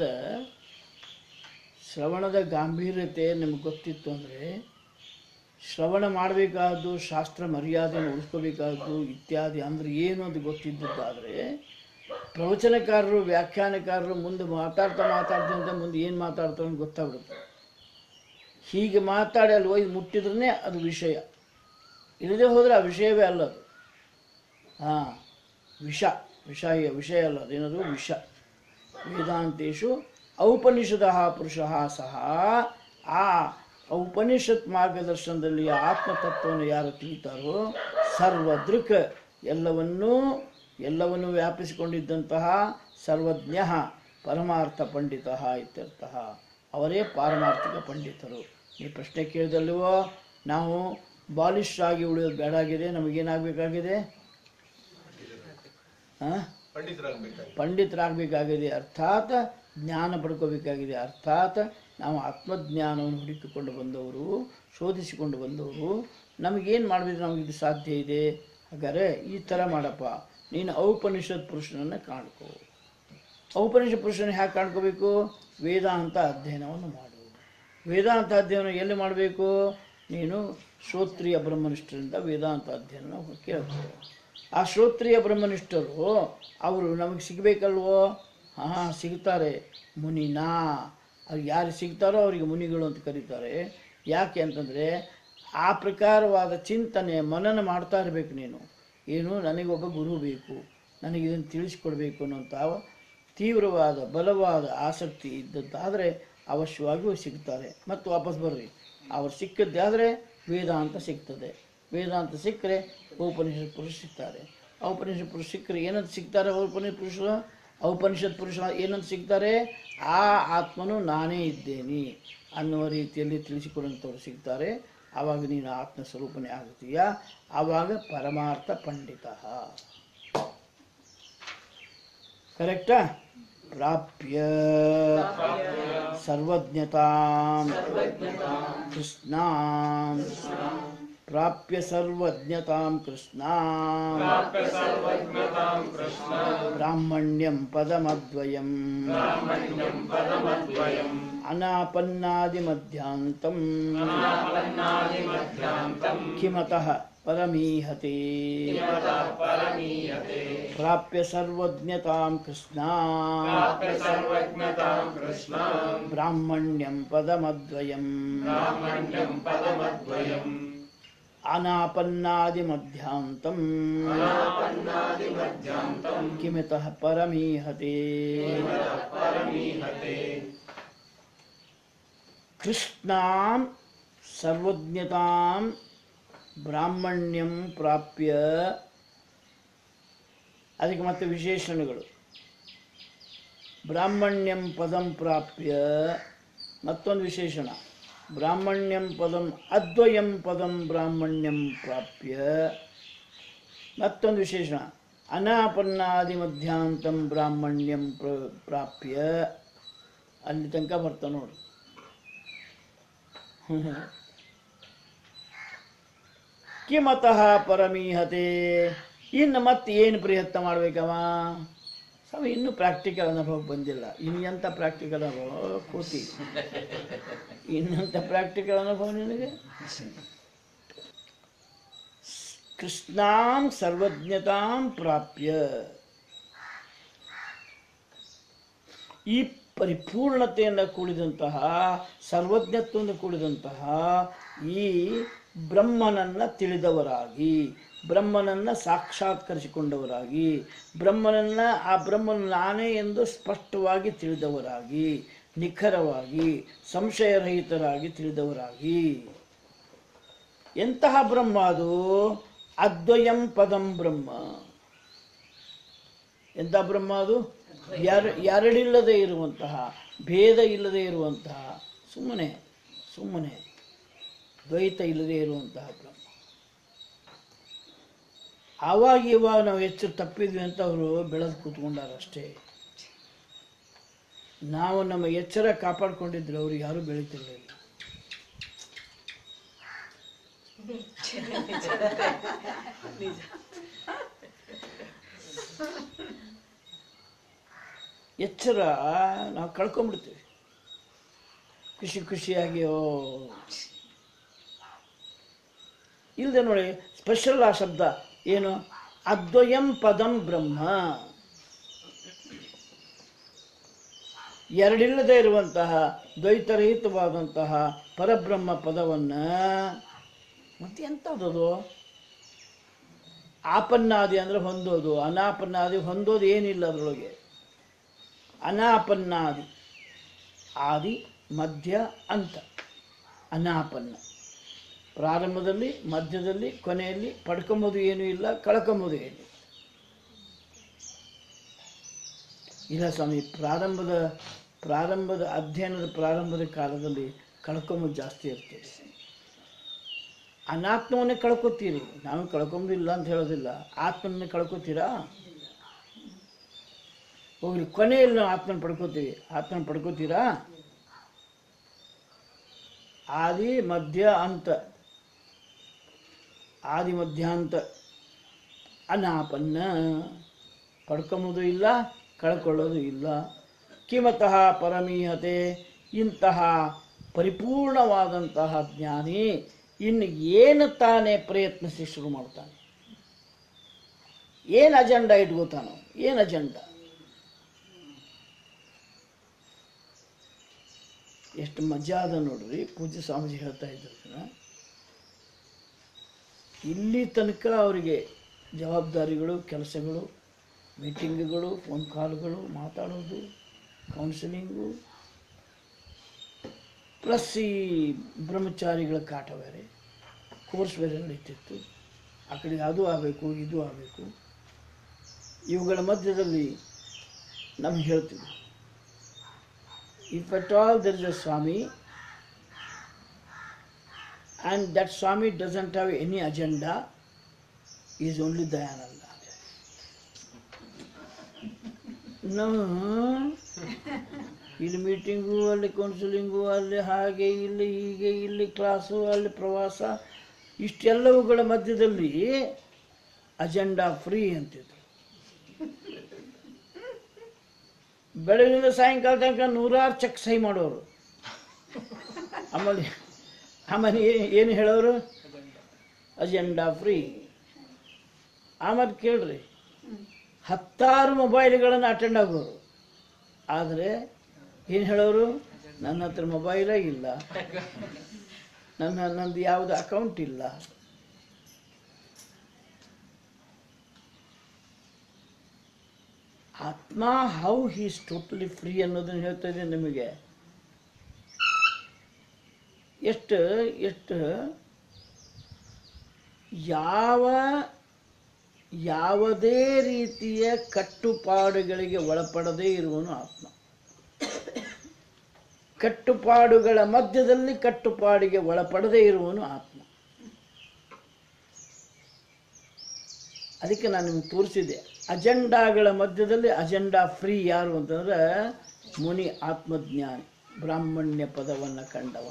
ಶ್ರವಣದ ಗಾಂಭೀರ್ಯತೆ ನಿಮಗೆ ಗೊತ್ತಿತ್ತು ಅಂದರೆ ಶ್ರವಣ ಮಾಡಬೇಕಾದ್ದು ಶಾಸ್ತ್ರ ಮರ್ಯಾದೆಯನ್ನು ಉಳಿಸ್ಕೋಬೇಕಾದ್ದು ಇತ್ಯಾದಿ ಅಂದರೆ ಏನು ಅಂತ ಗೊತ್ತಿದ್ದದ್ದಾದರೆ ಪ್ರವಚನಕಾರರು ವ್ಯಾಖ್ಯಾನಕಾರರು ಮುಂದೆ ಮಾತಾಡ್ತಾ ಮಾತಾಡ್ತಾ ಅಂತ ಮುಂದೆ ಏನು ಮಾತಾಡ್ತಾರೆ ಅಂತ ಗೊತ್ತಾಗ್ಬಿಡುತ್ತೆ ಹೀಗೆ ಮಾತಾಡಿ ಅಲ್ಲಿ ಒಯ್ದು ಮುಟ್ಟಿದ್ರೇ ಅದು ವಿಷಯ ಇಲ್ಲದೆ ಹೋದರೆ ಆ ವಿಷಯವೇ ಅಲ್ಲ ಅದು ಹಾಂ ವಿಷ ವಿಷ ವಿಷಯ ಅಲ್ಲ ಅದೇನದು ವಿಷ ವೇದಾಂತೇಶು ಔಪನಿಷದ ಪುರುಷ ಸಹ ಆ ಉಪನಿಷತ್ ಮಾರ್ಗದರ್ಶನದಲ್ಲಿ ಆ ಆತ್ಮತತ್ವವನ್ನು ಯಾರು ತಿಳಿತಾರೋ ಸರ್ವದೃಕ್ ಎಲ್ಲವನ್ನೂ ಎಲ್ಲವನ್ನೂ ವ್ಯಾಪಿಸಿಕೊಂಡಿದ್ದಂತಹ ಸರ್ವಜ್ಞ ಪರಮಾರ್ಥ ಪಂಡಿತ ಇತ್ಯರ್ಥ ಅವರೇ ಪಾರಮಾರ್ಥಿಕ ಪಂಡಿತರು ಈ ಪ್ರಶ್ನೆ ಕೇಳಿದಲ್ವೋ ನಾವು ಬಾಲಿಶ್ ಆಗಿ ಉಳಿಯೋದು ಬೇಡಾಗಿದೆ ನಮಗೇನಾಗಬೇಕಾಗಿದೆ ಹಾಂ ಪಂಡಿತರಾಗಬೇಕಾಗಿದೆ ಅರ್ಥಾತ್ ಜ್ಞಾನ ಪಡ್ಕೋಬೇಕಾಗಿದೆ ಅರ್ಥಾತ್ ನಾವು ಆತ್ಮಜ್ಞಾನವನ್ನು ಹುಡುಕಿಕೊಂಡು ಬಂದವರು ಶೋಧಿಸಿಕೊಂಡು ಬಂದವರು ನಮಗೇನು ಮಾಡಿದ್ರೆ ನಮಗೆ ಇದು ಸಾಧ್ಯ ಇದೆ ಹಾಗಾದ್ರೆ ಈ ಥರ ಮಾಡಪ್ಪ ನೀನು ಔಪನಿಷತ್ ಪುರುಷನನ್ನು ಕಾಣ್ಕೋ ಔಪನಿಷತ್ ಪುರುಷನ ಹ್ಯಾಕೆ ಕಾಣ್ಕೋಬೇಕು ವೇದಾಂತ ಅಧ್ಯಯನವನ್ನು ಮಾಡು ವೇದಾಂತ ಅಧ್ಯಯನ ಎಲ್ಲಿ ಮಾಡಬೇಕು ನೀನು ಶ್ರೋತ್ರಿಯ ಬ್ರಹ್ಮನಿಷ್ಠರಿಂದ ವೇದಾಂತ ಅಧ್ಯಯನ ಕೇಳಬೇಕು ಆ ಶ್ರೋತ್ರಿಯ ಬ್ರಹ್ಮನಿಷ್ಠರು ಅವರು ನಮಗೆ ಸಿಗಬೇಕಲ್ವೋ ಹಾಂ ಸಿಗ್ತಾರೆ ಮುನಿನಾ ಅವ್ರು ಯಾರು ಸಿಗ್ತಾರೋ ಅವರಿಗೆ ಮುನಿಗಳು ಅಂತ ಕರೀತಾರೆ ಯಾಕೆ ಅಂತಂದರೆ ಆ ಪ್ರಕಾರವಾದ ಚಿಂತನೆ ಮನನ ಮಾಡ್ತಾ ಇರಬೇಕು ನೀನು ಏನು ನನಗೊಬ್ಬ ಗುರು ಬೇಕು ನನಗೆ ಇದನ್ನು ತಿಳಿಸ್ಕೊಡ್ಬೇಕು ಅನ್ನೋಂಥ ತೀವ್ರವಾದ ಬಲವಾದ ಆಸಕ್ತಿ ಇದ್ದದ್ದಾದರೆ ಅವಶ್ಯವಾಗಿಯೂ ಸಿಗ್ತಾರೆ ಮತ್ತು ವಾಪಸ್ ಬರ್ರಿ ಅವ್ರು ಸಿಕ್ಕಿದ್ದೆ ಆದರೆ ವೇದಾಂತ ಸಿಗ್ತದೆ ವೇದಾಂತ ಸಿಕ್ಕರೆ ಉಪನಿಷತ್ ಪುರುಷ ಸಿಗ್ತಾರೆ ಔಪನಿಷತ್ ಪುರುಷ ಸಿಕ್ಕರೆ ಏನಂತ ಸಿಗ್ತಾರೆ ಔಪನಿಷತ್ ಪುರುಷರು ಔಪನಿಷತ್ ಪುರುಷ ಏನಂತ ಸಿಗ್ತಾರೆ ಆ ಆತ್ಮನು ನಾನೇ ಇದ್ದೇನೆ ಅನ್ನುವ ರೀತಿಯಲ್ಲಿ ತಿಳಿಸಿಕೊಡುವಂಥವ್ರು ಸಿಗ್ತಾರೆ ಆವಾಗ ನೀನು ಆತ್ಮ ಸ್ವರೂಪನೇ ಆಗುತ್ತೀಯ ಆವಾಗ ಪರಮಾರ್ಥ ಪಂಡಿತ ಕರೆಕ್ಟಾ ಪ್ರಾಪ್ಯ ಸರ್ವಜ್ಞತಾಂ ಕೃಷ್ಣಾಂ ಪ್ರಾಪ್ಯ ಸರ್ವಜ್ಞತಾಂ ಕೃಷ್ಣಾಂ ಬ್ರಾಹ್ಮಣ್ಯಂ ಪದಮದ್ವಯಂ ಅನಾಪನ್ನಾದಿಮಧ್ಯಾಂತಂ ಕಿಮತಃ ಪರಮೀಹತೆ ಪ್ರಾಪ್ಯ ಸರ್ವಜ್ಞತಾಂ ಕೃಷ್ಣಾಂ ಬ್ರಾಹ್ಮಣ್ಯಂ ಪದಮದ್ವಯಂ ಅನಾಪನ್ನಾದಿಮಧ್ಯಾಂತಂ ಕಿಮಿತಃ ಪರಮೀಹತೆ ಕೃಷ್ಣಾಂ ಸರ್ವಜ್ಞತಾಂ ಬ್ರಾಹ್ಮಣ್ಯಂ ಪ್ರಾಪ್ಯ ಅದಕ್ಕೆ ಮತ್ತೆ ವಿಶೇಷಣಗಳು ಬ್ರಾಹ್ಮಣ್ಯಂ ಪದಂ ಪ್ರಾಪ್ಯ ಮತ್ತೊಂದು ವಿಶೇಷಣ ಬ್ರಾಹ್ಮಣ್ಯಂ ಪದಂ ಅದ್ವಯಂ ಪದಂ ಬ್ರಾಹ್ಮಣ್ಯಂ ಪ್ರಾಪ್ಯ ಮತ್ತೊಂದು ವಿಶೇಷಣ ಅನಾಪನ್ನಾದಿ ಮಧ್ಯಾಂತಂ ಬ್ರಾಹ್ಮಣ್ಯಂ ಪ್ರ- ಪ್ರಾಪ್ಯ ಅಲ್ಲಿ ತನಕ ಬರ್ತಾ ನೋಡಿ ಕಿಮತಃ ಪರಮೀಹತೆ ಇನ್ನು ಮತ್ತೆ ಏನು ಪ್ರಯತ್ನ ಮಾಡ್ಬೇಕವ ಸ್ವಾಮಿ ಇನ್ನೂ ಪ್ರಾಕ್ಟಿಕಲ್ ಅನುಭವ ಬಂದಿಲ್ಲ ಇನ್ನು ಎಂಥ ಪ್ರಾಕ್ಟಿಕಲ್ ಅನುಭವ ಕೂತಿ ಇನ್ನಂಥ ಪ್ರಾಕ್ಟಿಕಲ್ ಅನುಭವ ನಿನಗೆ ಕೃಷ್ಣಾಂ ಸರ್ವಜ್ಞತಾಂ ಪ್ರಾಪ್ಯ ಈ ಪರಿಪೂರ್ಣತೆಯಿಂದ ಕೂಡಿದಂತಹ ಸರ್ವಜ್ಞತ್ವದಿಂದ ಕೂಡಿದಂತಹ ಈ ಬ್ರಹ್ಮನನ್ನ ತಿಳಿದವರಾಗಿ ಬ್ರಹ್ಮನನ್ನ ಸಾಕ್ಷಾತ್ಕರಿಸಿಕೊಂಡವರಾಗಿ ಬ್ರಹ್ಮನನ್ನ ಆ ಬ್ರಹ್ಮನ ನಾನೇ ಎಂದು ಸ್ಪಷ್ಟವಾಗಿ ತಿಳಿದವರಾಗಿ ನಿಖರವಾಗಿ ಸಂಶಯರಹಿತರಾಗಿ ತಿಳಿದವರಾಗಿ ಎಂತಹ ಬ್ರಹ್ಮ ಅದು ಅದ್ವಯಂ ಪದಂ ಬ್ರಹ್ಮ ಎಂಥ ಬ್ರಹ್ಮ ಅದು ಎರ ಎರಡಿಲ್ಲದೆ ಇರುವಂತಹ ಭೇದ ಇಲ್ಲದೆ ಇರುವಂತಹ ಸುಮ್ಮನೆ ಸುಮ್ಮನೆ ದ್ವೈತ ಇಲ್ಲದೆ ಇರುವಂತಹ ಬ್ರಹ್ಮ ಆವಾಗ ಇವಾಗ ನಾವು ಹೆಚ್ಚು ತಪ್ಪಿದ್ವಿ ಅಂತ ಅವರು ಬೆಳೆದು ಕೂತ್ಕೊಂಡಾರಷ್ಟೇ ನಾವು ನಮ್ಮ ಎಚ್ಚರ ಕಾಪಾಡ್ಕೊಂಡಿದ್ರೆ ಅವ್ರು ಯಾರೂ ಬೆಳೀತಿರ್ಲಿಲ್ಲ ಎಚ್ಚರ ನಾವು ಕಳ್ಕೊಂಡ್ಬಿಡ್ತೀವಿ ಖುಷಿ ಖುಷಿಯಾಗಿ ಓ ಇಲ್ಲದೆ ನೋಡಿ ಸ್ಪೆಷಲ್ ಆ ಶಬ್ದ ಏನು ಅದ್ವಯಂ ಪದಂ ಬ್ರಹ್ಮ ಎರಡಿಲ್ಲದೆ ಇರುವಂತಹ ದ್ವೈತರಹಿತವಾದಂತಹ ಪರಬ್ರಹ್ಮ ಪದವನ್ನ ಮತ್ತೆ ಎಂಥದ್ದು ಆಪನ್ನಾದಿ ಅಂದ್ರೆ ಹೊಂದೋದು ಅನಾಪನ್ನಾದಿ ಹೊಂದೋದು ಏನಿಲ್ಲ ಅದರೊಳಗೆ ಅನಾಪನ್ನಾದಿ ಆದಿ ಮಧ್ಯ ಅಂತ ಅನಾಪನ್ನ ಪ್ರಾರಂಭದಲ್ಲಿ ಮಧ್ಯದಲ್ಲಿ ಕೊನೆಯಲ್ಲಿ ಪಡ್ಕೊಂಬೋದು ಏನೂ ಇಲ್ಲ ಕಳ್ಕೊಂಬೋದು ಏನು ಇಲ್ಲ ಸ್ವಾಮಿ ಪ್ರಾರಂಭದ ಪ್ರಾರಂಭದ ಅಧ್ಯಯನದ ಪ್ರಾರಂಭದ ಕಾಲದಲ್ಲಿ ಕಳ್ಕೊಂಬೋದು ಜಾಸ್ತಿ ಇರ್ತದೆ ಅನಾತ್ಮವನ್ನೇ ಕಳ್ಕೊತೀರಿ ನಾವು ಕಳ್ಕೊಂಬಿಲ್ಲ ಅಂತ ಹೇಳೋದಿಲ್ಲ ಆತ್ಮನ್ನೇ ಕಳ್ಕೊತೀರಾ ಹೋಗ್ಲಿ ಕೊನೆಯಲ್ಲಿ ನಾವು ಆತ್ಮನ ಪಡ್ಕೋತೀವಿ ಆತ್ಮನ ಪಡ್ಕೋತೀರಾ ಆದಿ ಮಧ್ಯ ಅಂತ ಆದಿ ಮಧ್ಯಾಂತ ಅನಾಪನ್ನ ಪಡ್ಕೊಂಬೋದು ಇಲ್ಲ ಕಳ್ಕೊಳ್ಳೋದು ಇಲ್ಲ ಕಿಮತಃ ಪರಮೀಹತೆ ಇಂತಹ ಪರಿಪೂರ್ಣವಾದಂತಹ ಜ್ಞಾನಿ ಇನ್ನು ಏನು ತಾನೇ ಪ್ರಯತ್ನಿಸಿ ಶುರು ಮಾಡ್ತಾನೆ ಏನು ಅಜೆಂಡಾ ಇಟ್ಕೋತಾನೋ ಏನು ಅಜೆಂಡಾ ಎಷ್ಟು ಮಜಾ ಅದ ನೋಡ್ರಿ ಪೂಜ್ಯ ಸ್ವಾಮೀಜಿ ಹೇಳ್ತಾ ಇದ್ರು ಇದನ್ನ. ಇಲ್ಲಿ ತನಕ ಅವರಿಗೆ ಜವಾಬ್ದಾರಿಗಳು ಕೆಲಸಗಳು ಮೀಟಿಂಗ್ಗಳು ಫೋನ್ ಕಾಲ್ಗಳು ಮಾತಾಡೋದು ಕೌನ್ಸಿಲಿಂಗು ಪ್ಲಸ್ ಈ ಬ್ರಹ್ಮಚಾರಿಗಳ ಕಾಟ ಬೇರೆ ಕೋರ್ಸ್ ಬೇರೆ ನಡೀತಿತ್ತು ಆ ಕಡೆಗೆ ಅದು ಆಗಬೇಕು ಇದು ಆಗಬೇಕು ಇವುಗಳ ಮಧ್ಯದಲ್ಲಿ ನಮ್ಗೆ ಹೇಳ್ತಿದ್ರು if at all there is a swami and that swami doesn't have any agenda is only Dayananda ನಾವು ಇಲ್ಲಿ ಮೀಟಿಂಗು ಅಲ್ಲಿ ಕೌನ್ಸಿಲಿಂಗು ಅಲ್ಲಿ ಹಾಗೆ ಇಲ್ಲಿ ಹೀಗೆ ಇಲ್ಲಿ ಕ್ಲಾಸು ಅಲ್ಲಿ ಪ್ರವಾಸ ಇಷ್ಟೆಲ್ಲವುಗಳ ಮಧ್ಯದಲ್ಲಿ ಅಜೆಂಡಾ ಫ್ರೀ ಅಂತಿದ್ರು ಬೆಳಗಿನಿಂದ ಸಾಯಂಕಾಲ ತನಕ ನೂರಾರು ಚೆಕ್ ಸಹಿ ಮಾಡೋರು ಆಮೇಲೆ ಆಮೇಲೆ ಏ- ಏನು ಹೇಳೋರು ಅಜೆಂಡಾ ಫ್ರೀ ಆಮೇಲೆ ಕೇಳ್ರಿ ಹತ್ತಾರು ಮೊಬೈಲ್ಗಳನ್ನು ಅಟೆಂಡ್ ಆಗೋರು ಆದರೆ ಏನು ಹೇಳೋರು ನನ್ನ ಹತ್ರ ಮೊಬೈಲೇ ಇಲ್ಲ ನನ್ನ ನಂದು ಯಾವುದು ಅಕೌಂಟ್ ಇಲ್ಲ ಆತ್ಮ ಹೌ ಹೀಸ್ ಟೋಟಲಿ ಫ್ರೀ ಅನ್ನೋದನ್ನು ಹೇಳ್ತಾ ಇದ್ದೀನಿ ನಿಮಗೆ ಎಷ್ಟು ಎಷ್ಟು ಯಾವ ಯಾವುದೇ ರೀತಿಯ ಕಟ್ಟುಪಾಡುಗಳಿಗೆ ಒಳಪಡದೇ ಇರುವನು ಆತ್ಮ ಕಟ್ಟುಪಾಡುಗಳ ಮಧ್ಯದಲ್ಲಿ ಕಟ್ಟುಪಾಡಿಗೆ ಒಳಪಡದೇ ಇರುವನು ಆತ್ಮ ಅದಕ್ಕೆ ನಾನು ನಿಮ್ಗೆ ತೋರಿಸಿದೆ ಅಜೆಂಡಾಗಳ ಮಧ್ಯದಲ್ಲಿ ಅಜೆಂಡಾ ಫ್ರೀ ಯಾರು ಅಂತಂದ್ರೆ ಮುನಿ ಆತ್ಮಜ್ಞಾನಿ ಬ್ರಾಹ್ಮಣ್ಯ ಪದವನ್ನು ಕಂಡವ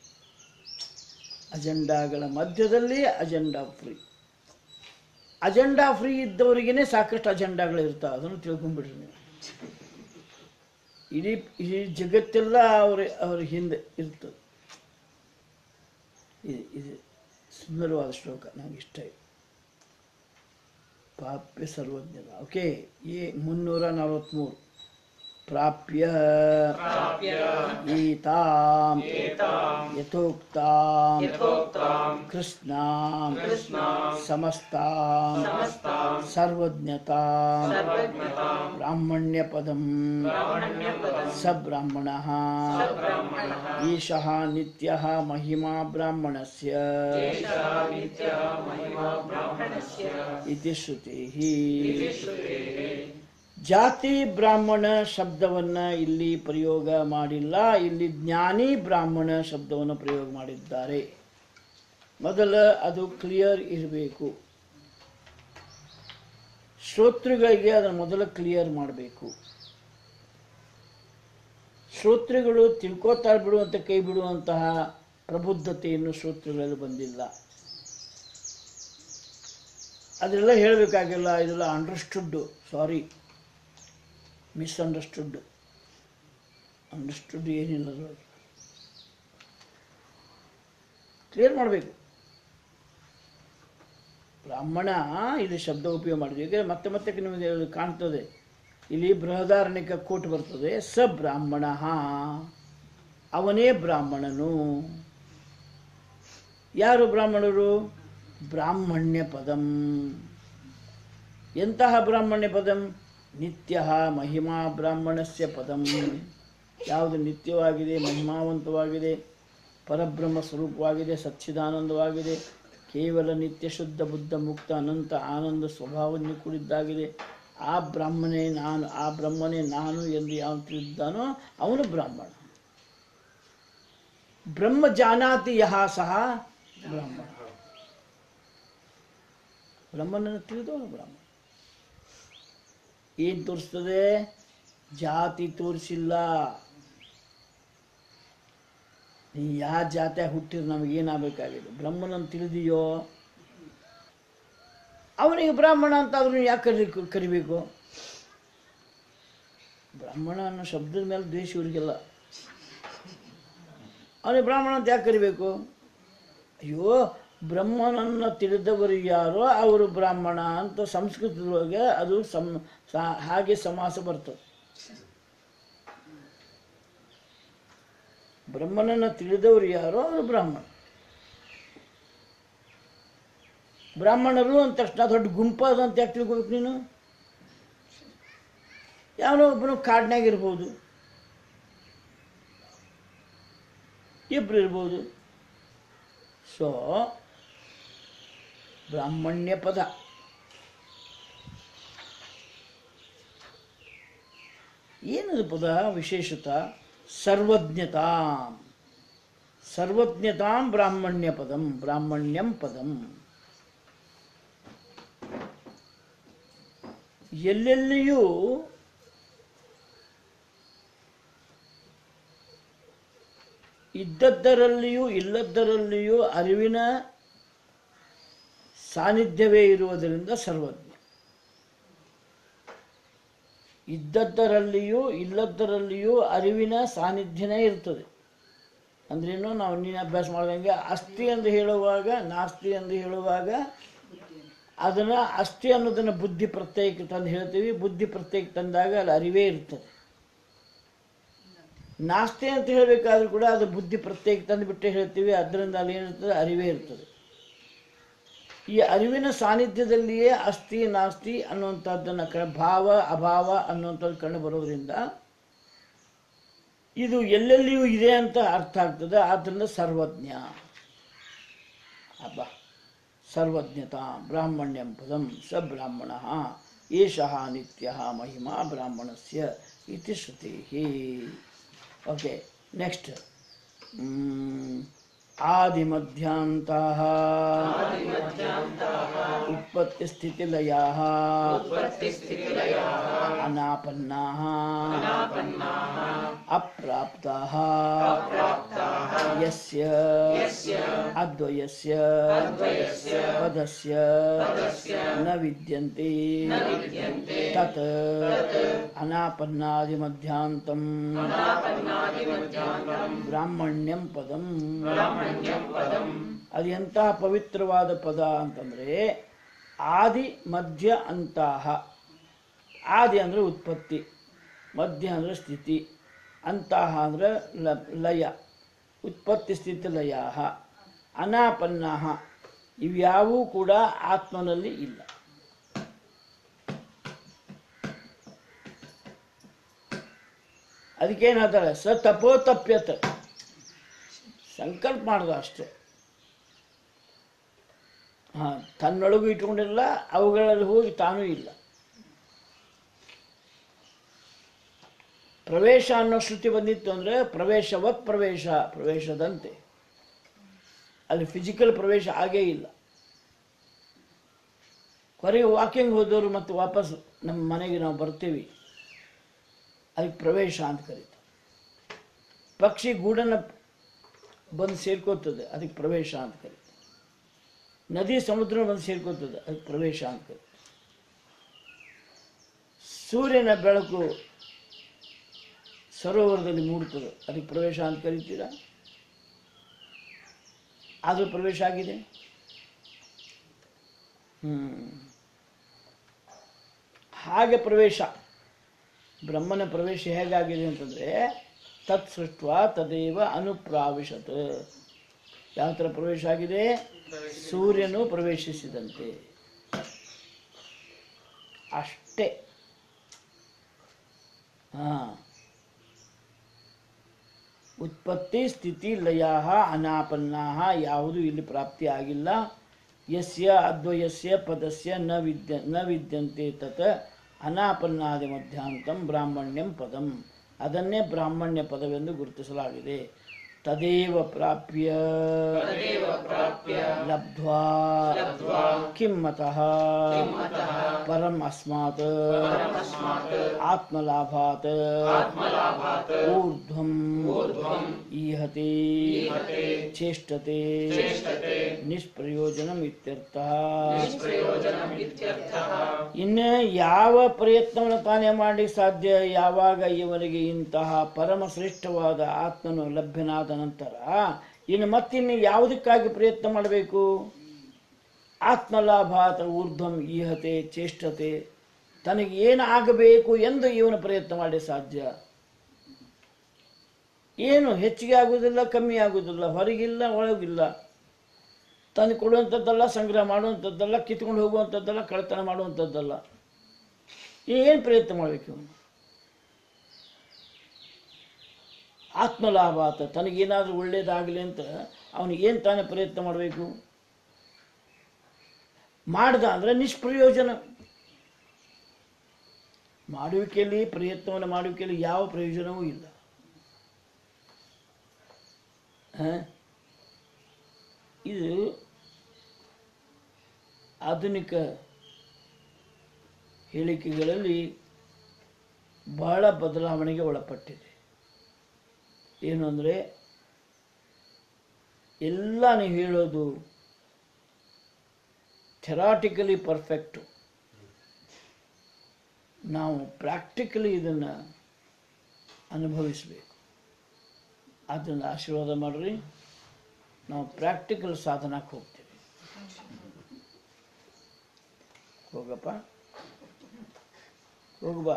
ಅಜೆಂಡಾಗಳ ಮಧ್ಯದಲ್ಲಿ ಅಜೆಂಡಾ ಫ್ರೀ ಅಜೆಂಡಾ ಫ್ರೀ ಇದ್ದವರಿಗೇನೆ ಸಾಕಷ್ಟು ಅಜೆಂಡಾಗಳು ಇರ್ತಾವೆ ಅದನ್ನು ತಿಳ್ಕೊಂಬಿಡ್ರಿ ನೀವು ಇಡೀ ಇಡೀ ಜಗತ್ತೆಲ್ಲ ಅವ್ರ ಅವ್ರ ಹಿಂದೆ ಇರ್ತದೆ ಇದು ಇದು ಸುಂದರವಾದ ಶ್ಲೋಕ ನಂಗೆ ಇಷ್ಟ ಇದೆ ಪ್ರಾಪ್ಯ ಸರ್ವಜ್ಞನ ಓಕೆ ಏ ಮುನ್ನೂರ ನಲವತ್ತ್ಮೂರು ಪ್ರಾಪ್ಯ ಏತಾಂ ಯಥೋಕ್ತಾಂ ಕೃಷ್ಣಾಂ ಸಮಸ್ತಾಂ ಸರ್ವಜ್ಞತಾಂ ಬ್ರಾಹ್ಮಣ್ಯಪದಂ ಸ ಬ್ರಾಹ್ಮಣಃ ಈಶಃ ನಿತ್ಯಃ ಮಹಿಮಾ ಬ್ರಾಹ್ಮಣಸ್ಯ ಇತಿ ಶ್ರುತಿಃ ಜಾತಿ ಬ್ರಾಹ್ಮಣ ಶಬ್ದವನ್ನ ಇಲ್ಲಿ ಪ್ರಯೋಗ ಮಾಡಿಲ್ಲ ಇಲ್ಲಿ ಜ್ಞಾನಿ ಬ್ರಾಹ್ಮಣ ಶಬ್ದವನ್ನು ಪ್ರಯೋಗ ಮಾಡಿದ್ದಾರೆ ಮೊದಲ ಅದು ಕ್ಲಿಯರ್ ಇರಬೇಕು ಶ್ರೋತೃಗಳಿಗೆ ಅದನ್ನು ಮೊದಲು ಕ್ಲಿಯರ್ ಮಾಡಬೇಕು ಶ್ರೋತೃಗಳು ತಿಳ್ಕೋತಾ ಬಿಡುವಂತ ಕೈ ಬಿಡುವಂತಹ ಪ್ರಬುದ್ಧತೆಯನ್ನು ಶ್ರೋತೃಗಳಲ್ಲಿ ಬಂದಿಲ್ಲ ಅದೆಲ್ಲ ಹೇಳಬೇಕಾಗಿಲ್ಲ ಇದೆಲ್ಲ ಅಂಡರ್ಸ್ಟುಡ್ ಸಾರಿ ಮಿಸ್ಅಂಡರ್ಸ್ಟುಡ್ ಅಂಡರ್ಸ್ಟುಡ್ ಏನಿಲ್ಲ ಅದರೊಳಗೆ ಕ್ಲಿಯರ್ ಮಾಡಬೇಕು ಬ್ರಾಹ್ಮಣ ಇಲ್ಲಿ ಶಬ್ದ ಉಪಯೋಗ ಮಾಡಿದ್ವಿ ಯಾಕಂದರೆ ಮತ್ತೆ ಮತ್ತೆ ನಿಮಗೆ ಅದು ಕಾಣ್ತದೆ ಇಲ್ಲಿ ಬೃಹದಾರಣ್ಯಕ ಕೋಟ್ ಬರ್ತದೆ ಸ ಬ್ರಾಹ್ಮಣ ಅವನೇ ಬ್ರಾಹ್ಮಣನು ಯಾರು ಬ್ರಾಹ್ಮಣರು ಬ್ರಾಹ್ಮಣ್ಯ ಪದಂ ಎಂತಹ ಬ್ರಾಹ್ಮಣ್ಯ ಪದಂ ನಿತ್ಯ ಮಹಿಮಾ ಬ್ರಾಹ್ಮಣಸ್ಯ ಪದಂ ಯಾವುದು ನಿತ್ಯವಾಗಿದೆ ಮಹಿಮಾವಂತವಾಗಿದೆ ಪರಬ್ರಹ್ಮ ಸ್ವರೂಪವಾಗಿದೆ ಸಚ್ಚಿದಾನಂದವಾಗಿದೆ ಕೇವಲ ನಿತ್ಯ ಶುದ್ಧ ಬುದ್ಧ ಮುಕ್ತ ಅನಂತ ಆನಂದ ಸ್ವಭಾವವನ್ನು ಕೂಡಿದ್ದಾಗಿದೆ ಆ ಬ್ರಾಹ್ಮಣೇ ನಾನು ಆ ಬ್ರಹ್ಮನೇ ನಾನು ಎಂದು ಯಾವ ತಿಳಿದ್ದಾನೋ ಅವನು ಬ್ರಾಹ್ಮಣ ಬ್ರಹ್ಮ ಜಾನಾತಿ ಯಹ ಸಹ ಬ್ರಾಹ್ಮಣ ಬ್ರಹ್ಮನನ್ನು ತಿಳಿದವನು ಬ್ರಾಹ್ಮಣ ಏನು ತೋರಿಸ್ತದೆ ಜಾತಿ ತೋರಿಸಿಲ್ಲ ನೀ ಯಾವ ಜಾತಿಯಾಗ ಹುಟ್ಟಿದ್ರೆ ನಮಗೇನಾಗಬೇಕಾಗಿದೆ ಬ್ರಹ್ಮನನ್ನು ತಿಳಿದಿಯೋ ಅವನಿಗೆ ಬ್ರಾಹ್ಮಣ ಅಂತ ಆದ್ರೂ ಯಾಕೆ ಕರಿ ಕರಿಬೇಕು ಬ್ರಾಹ್ಮಣ ಅನ್ನೋ ಶಬ್ದದ ಮೇಲೆ ದ್ವೇಷ ಇವರಿಗೆಲ್ಲ ಅವನಿಗೆ ಬ್ರಾಹ್ಮಣ ಅಂತ ಯಾಕೆ ಕರಿಬೇಕು ಅಯ್ಯೋ ಬ್ರಹ್ಮನನ್ನು ತಿಳಿದವರು ಯಾರೋ ಅವರು ಬ್ರಾಹ್ಮಣ ಅಂತ ಸಂಸ್ಕೃತದೊಳಗೆ ಅದು ಸಂ ಸಾ- ಹಾಗೆ ಸಮಾಸ ಬರ್ತದೆ ಬ್ರಹ್ಮನನ್ನು ತಿಳಿದವರು ಯಾರೋ ಅವರು ಬ್ರಾಹ್ಮಣ ಬ್ರಾಹ್ಮಣರು ಅಂದ ತಕ್ಷಣ ದೊಡ್ಡ ಗುಂಪು ಅಂತ ಯಾಕೆ ತಿಳ್ಕೊಬೇಕು ನೀನು ಯಾವನೋ ಒಬ್ಬನು ಕಾಡ್ನಾಗ ಇರ್ಬೋದು ಇಬ್ರು ಇರ್ಬೋದು ಸೊ ಬ್ರಾಹ್ಮಣ್ಯ ಪದ ಏನದು ಪದ ವಿಶೇಷತ ಸರ್ವಜ್ಞತಾ ಸರ್ವಜ್ಞತಾಂ ಬ್ರಾಹ್ಮಣ್ಯ ಪದಂ ಬ್ರಾಹ್ಮಣ್ಯಂ ಪದಂ ಎಲ್ಲೆಲ್ಲಿಯೂ ಇದ್ದದ್ದರಲ್ಲಿಯೂ ಇಲ್ಲದ್ದರಲ್ಲಿಯೂ ಅರಿವಿನ ಸಾನ್ನಿಧ್ಯವೇ ಇರುವುದರಿಂದ ಸರ್ವಜ್ಞ ಇದ್ದದ್ದರಲ್ಲಿಯೂ ಇಲ್ಲದ್ದರಲ್ಲಿಯೂ ಅರಿವಿನ ಸಾನ್ನಿಧ್ಯನೇ ಇರ್ತದೆ ಅಂದ್ರೇನು ನಾವು ನೀನು ಅಭ್ಯಾಸ ಮಾಡ್ದಂಗೆ ಅಸ್ಥಿ ಎಂದು ಹೇಳುವಾಗ ನಾಸ್ತಿ ಎಂದು ಹೇಳುವಾಗ ಅದನ್ನು ಅಸ್ಥಿ ಅನ್ನೋದನ್ನು ಬುದ್ಧಿ ಪ್ರತ್ಯಯಕ್ಕೆ ತಂದು ಹೇಳ್ತೀವಿ ಬುದ್ಧಿ ಪ್ರತ್ಯಯಕ್ಕೆ ತಂದಾಗ ಅಲ್ಲಿ ಅರಿವೇ ಇರ್ತದೆ ನಾಸ್ತಿ ಅಂತ ಹೇಳಬೇಕಾದ್ರೂ ಕೂಡ ಅದು ಬುದ್ಧಿ ಪ್ರತ್ಯೇಕ ತಂದು ಬಿಟ್ಟೆ ಹೇಳ್ತೀವಿ ಅದರಿಂದ ಅಲ್ಲಿ ಏನಿರ್ತದೆ ಅರಿವೇ ಇರ್ತದೆ ಈ ಅರಿವಿನ ಸಾನ್ನಿಧ್ಯದಲ್ಲಿಯೇ ಅಸ್ಥಿ ನಾಸ್ತಿ ಅನ್ನುವಂಥದ್ದನ್ನು ಕ ಭಾವ ಅಭಾವ ಅನ್ನುವಂಥದ್ದು ಕಂಡು ಬರೋದ್ರಿಂದ ಇದು ಎಲ್ಲೆಲ್ಲಿಯೂ ಇದೆ ಅಂತ ಅರ್ಥ ಆಗ್ತದೆ ಆದ್ದರಿಂದ ಸರ್ವಜ್ಞ ಅಬ್ಬ ಸರ್ವಜ್ಞತಾ ಬ್ರಾಹ್ಮಣ್ಯಂ ಪದಂ ಸ ಬ್ರಾಹ್ಮಣ ಏಷಃ ನಿತ್ಯ ಮಹಿಮಾ ಬ್ರಾಹ್ಮಣಸ್ಯ ಇತಿ ಶ್ರುತಿ ಓಕೆ ನೆಕ್ಸ್ಟ್ ಆದಿಮಧ್ಯಾಂತಹ ಉತ್ಪತ್ತಿ ಸ್ಥಿತಿಲಯ ಅನಾಪನ್ನಾ ಅಪ್ರಾಪ್ತಾ ಯಸ್ಯ ಅದ್ವಯಸ್ಯ ಪದಸ್ಯ ನ ವಿದ್ಯಂತೆ ತತ್ ಅನಾಪನ್ನಾದಿಮಧ್ಯಾಂತಂ ಬ್ರಾಹ್ಮಣ್ಯಂ ಪದಂ ಅದು ಎಂತಹ ಪವಿತ್ರವಾದ ಪದ ಅಂತಂದ್ರೆ ಆದಿ ಮಧ್ಯ ಅಂತಹ ಆದಿ ಅಂದ್ರೆ ಉತ್ಪತ್ತಿ ಮಧ್ಯ ಅಂದ್ರೆ ಸ್ಥಿತಿ ಅಂತಹ ಅಂದ್ರೆ ಲ- ಲಯ ಉತ್ಪತ್ತಿ ಸ್ಥಿತಿ ಲಯ ಅನಾಪನ್ನ ಇವ್ಯಾವೂ ಕೂಡ ಆತ್ಮನಲ್ಲಿ ಇಲ್ಲ ಅದಕ್ಕೇನು ಹೇಳ್ತಾರೆ ಸ ತಪೋ ತಪ್ಯತ ಸಂಕಲ್ಪ ಮಾಡ್ದ ಅಷ್ಟೇ ಹಾ ತನ್ನೊಳಗೂ ಇಟ್ಕೊಂಡಿಲ್ಲ ಅವುಗಳಲ್ಲಿ ಹೋಗಿ ತಾನೂ ಇಲ್ಲ ಪ್ರವೇಶ ಅನ್ನೋ ಶ್ರುತಿ ಬಂದಿತ್ತು ಅಂದರೆ ಪ್ರವೇಶವತ್ ಪ್ರವೇಶ ಪ್ರವೇಶದಂತೆ ಅಲ್ಲಿ ಫಿಸಿಕಲ್ ಪ್ರವೇಶ ಆಗೇ ಇಲ್ಲ ಹೊರಗೆ ವಾಕಿಂಗ್ ಹೋದವರು ಮತ್ತು ವಾಪಸ್ ನಮ್ಮ ಮನೆಗೆ ನಾವು ಬರ್ತೀವಿ ಅದಕ್ಕೆ ಪ್ರವೇಶ ಅಂತ ಕರೀತಾರೆ ಪಕ್ಷಿ ಗೂಡನ್ನು ಬಂದು ಸೇರ್ಕೋತದೆ ಅದಕ್ಕೆ ಪ್ರವೇಶ ಅಂತ ಕರೀತಾರೆ ನದಿ ಸಮುದ್ರ ಬಂದು ಸೇರ್ಕೋತದೆ ಅದಕ್ಕೆ ಪ್ರವೇಶ ಅಂತ ಕರೀತಾರೆ ಸೂರ್ಯನ ಬೆಳಕು ಸರೋವರದಲ್ಲಿ ಮೂಡುತ್ತದೆ ಅದಕ್ಕೆ ಪ್ರವೇಶ ಅಂತ ಕರಿತೀರಾ ಆದರೂ ಪ್ರವೇಶ ಆಗಿದೆ ಹ್ಮ್ ಹಾಗೆ ಪ್ರವೇಶ ಬ್ರಹ್ಮನ ಪ್ರವೇಶ ಹೇಗಾಗಿದೆ ಅಂತಂದ್ರೆ ತತ್ ಸೃಷ್ಟ ತದೇವ ಅನುಪ್ರಾವಿಶತ್ ಯಾವ ಥರ ಪ್ರವೇಶ ಆಗಿದೆ ಸೂರ್ಯನು ಪ್ರವೇಶಿಸಿದಂತೆ ಅಷ್ಟೇ ಹಾ ಉತ್ಪತ್ತಿ ಸ್ಥಿತಿ ಲಯ ಅನಾಪನ್ನಾ ಯಾವುದು ಇಲ್ಲಿ ಪ್ರಾಪ್ತಿ ಆಗಿಲ್ಲ ಯಸ್ಯ ಅದ್ವಯಸ್ಯ ಪದಸ್ಯ ನ ವಿದ್ಯ ನ ವಿದ್ಯಂತೆ ತತ್ ಅನಾಪನ್ನಾದಿ ಮಧ್ಯಾಂತಂ ಬ್ರಾಹ್ಮಣ್ಯಂ ಪದಂ ಅದನ್ನೇ ಬ್ರಾಹ್ಮಣ್ಯ ಪದವೆಂದು ಗುರುತಿಸಲಾಗಿದೆ ತದೇವ ಪ್ರಾಪ್ಯ ಲಬ್ಧ್ವಾ ಕಿಂ ಮತಃ ಪರಂ ಅಸ್ಮಾತ್ ಆತ್ಮಲಾಭಾತ್ ಊರ್ಧ್ವಂ ಈಹತೆ ಚೇಷ್ಟತೆ ನಿಷ್ಪ್ರಯೋಜನಂ ಇತ್ಯರ್ಥ ಇನ್ನು ಯಾವ ಪ್ರಯತ್ನವನ್ನು ತಾನೇ ಮಾಡಿ ಸಾಧ್ಯ ಯಾವಾಗ ಇವನಿಗೆ ಇಂತಹ ಪರಮ ಶ್ರೇಷ್ಠವಾದ ಆತ್ಮನು ಲಭ್ಯನಾದ ನಂತರ ಇನ್ನು ಮತ್ತಿನ್ನು ಯಾವುದಕ್ಕಾಗಿ ಪ್ರಯತ್ನ ಮಾಡಬೇಕು ಆತ್ಮಲಾಭಾತ ಊರ್ಧ್ವಂ ಈಹತೆ ಚೇಷ್ಟತೆ ತನಗೆ ಏನು ಆಗಬೇಕು ಎಂದು ಇವನು ಪ್ರಯತ್ನ ಮಾಡಿ ಸಾಧ್ಯ ಏನು ಹೆಚ್ಚಿಗೆ ಆಗುವುದಿಲ್ಲ ಕಮ್ಮಿ ಆಗುವುದಿಲ್ಲ ಹೊರಗಿಲ್ಲ ಒಳಗಿಲ್ಲ ತಂದು ಕೊಡುವಂಥದ್ದಲ್ಲ ಸಂಗ್ರಹ ಮಾಡುವಂಥದ್ದಲ್ಲ ಕಿತ್ಕೊಂಡು ಹೋಗುವಂಥದ್ದಲ್ಲ ಕಳ್ತನ ಮಾಡುವಂಥದ್ದಲ್ಲ ಏನು ಪ್ರಯತ್ನ ಮಾಡಬೇಕು ಇವನು ಆತ್ಮಲಾಭ ಆತ ತನಗೇನಾದರೂ ಒಳ್ಳೇದಾಗಲಿ ಅಂತ ಅವನು ಏನು ತಾನೇ ಪ್ರಯತ್ನ ಮಾಡಬೇಕು ಮಾಡ್ದ ಅಂದರೆ ನಿಷ್ಪ್ರಯೋಜನ ಮಾಡುವಿಕೆಯಲ್ಲಿ ಪ್ರಯತ್ನವನ್ನು ಮಾಡುವಿಕೆಯಲ್ಲಿ ಯಾವ ಪ್ರಯೋಜನವೂ ಇಲ್ಲ ಹ? ಇದು ಆಧುನಿಕ ಹೇಳಿಕೆಗಳಲ್ಲಿ ಬಹಳ ಬದಲಾವಣೆಗೆ ಒಳಪಟ್ಟಿದೆ ಏನು ಅಂದರೆ ಎಲ್ಲ ನೀವು ಹೇಳೋದು ಥೆರಾಟಿಕಲಿ ಪರ್ಫೆಕ್ಟು ನಾವು ಪ್ರಾಕ್ಟಿಕಲಿ ಇದನ್ನು ಅನುಭವಿಸಬೇಕು ಅದನ್ನು ಆಶೀರ್ವಾದ ಮಾಡ್ರಿ ನಾವು ಪ್ರಾಕ್ಟಿಕಲ್ ಸಾಧನಕ್ಕೆ ಹೋಗ್ತೀವಿ ಹೋಗಪ್ಪ ಹೋಗಬಾ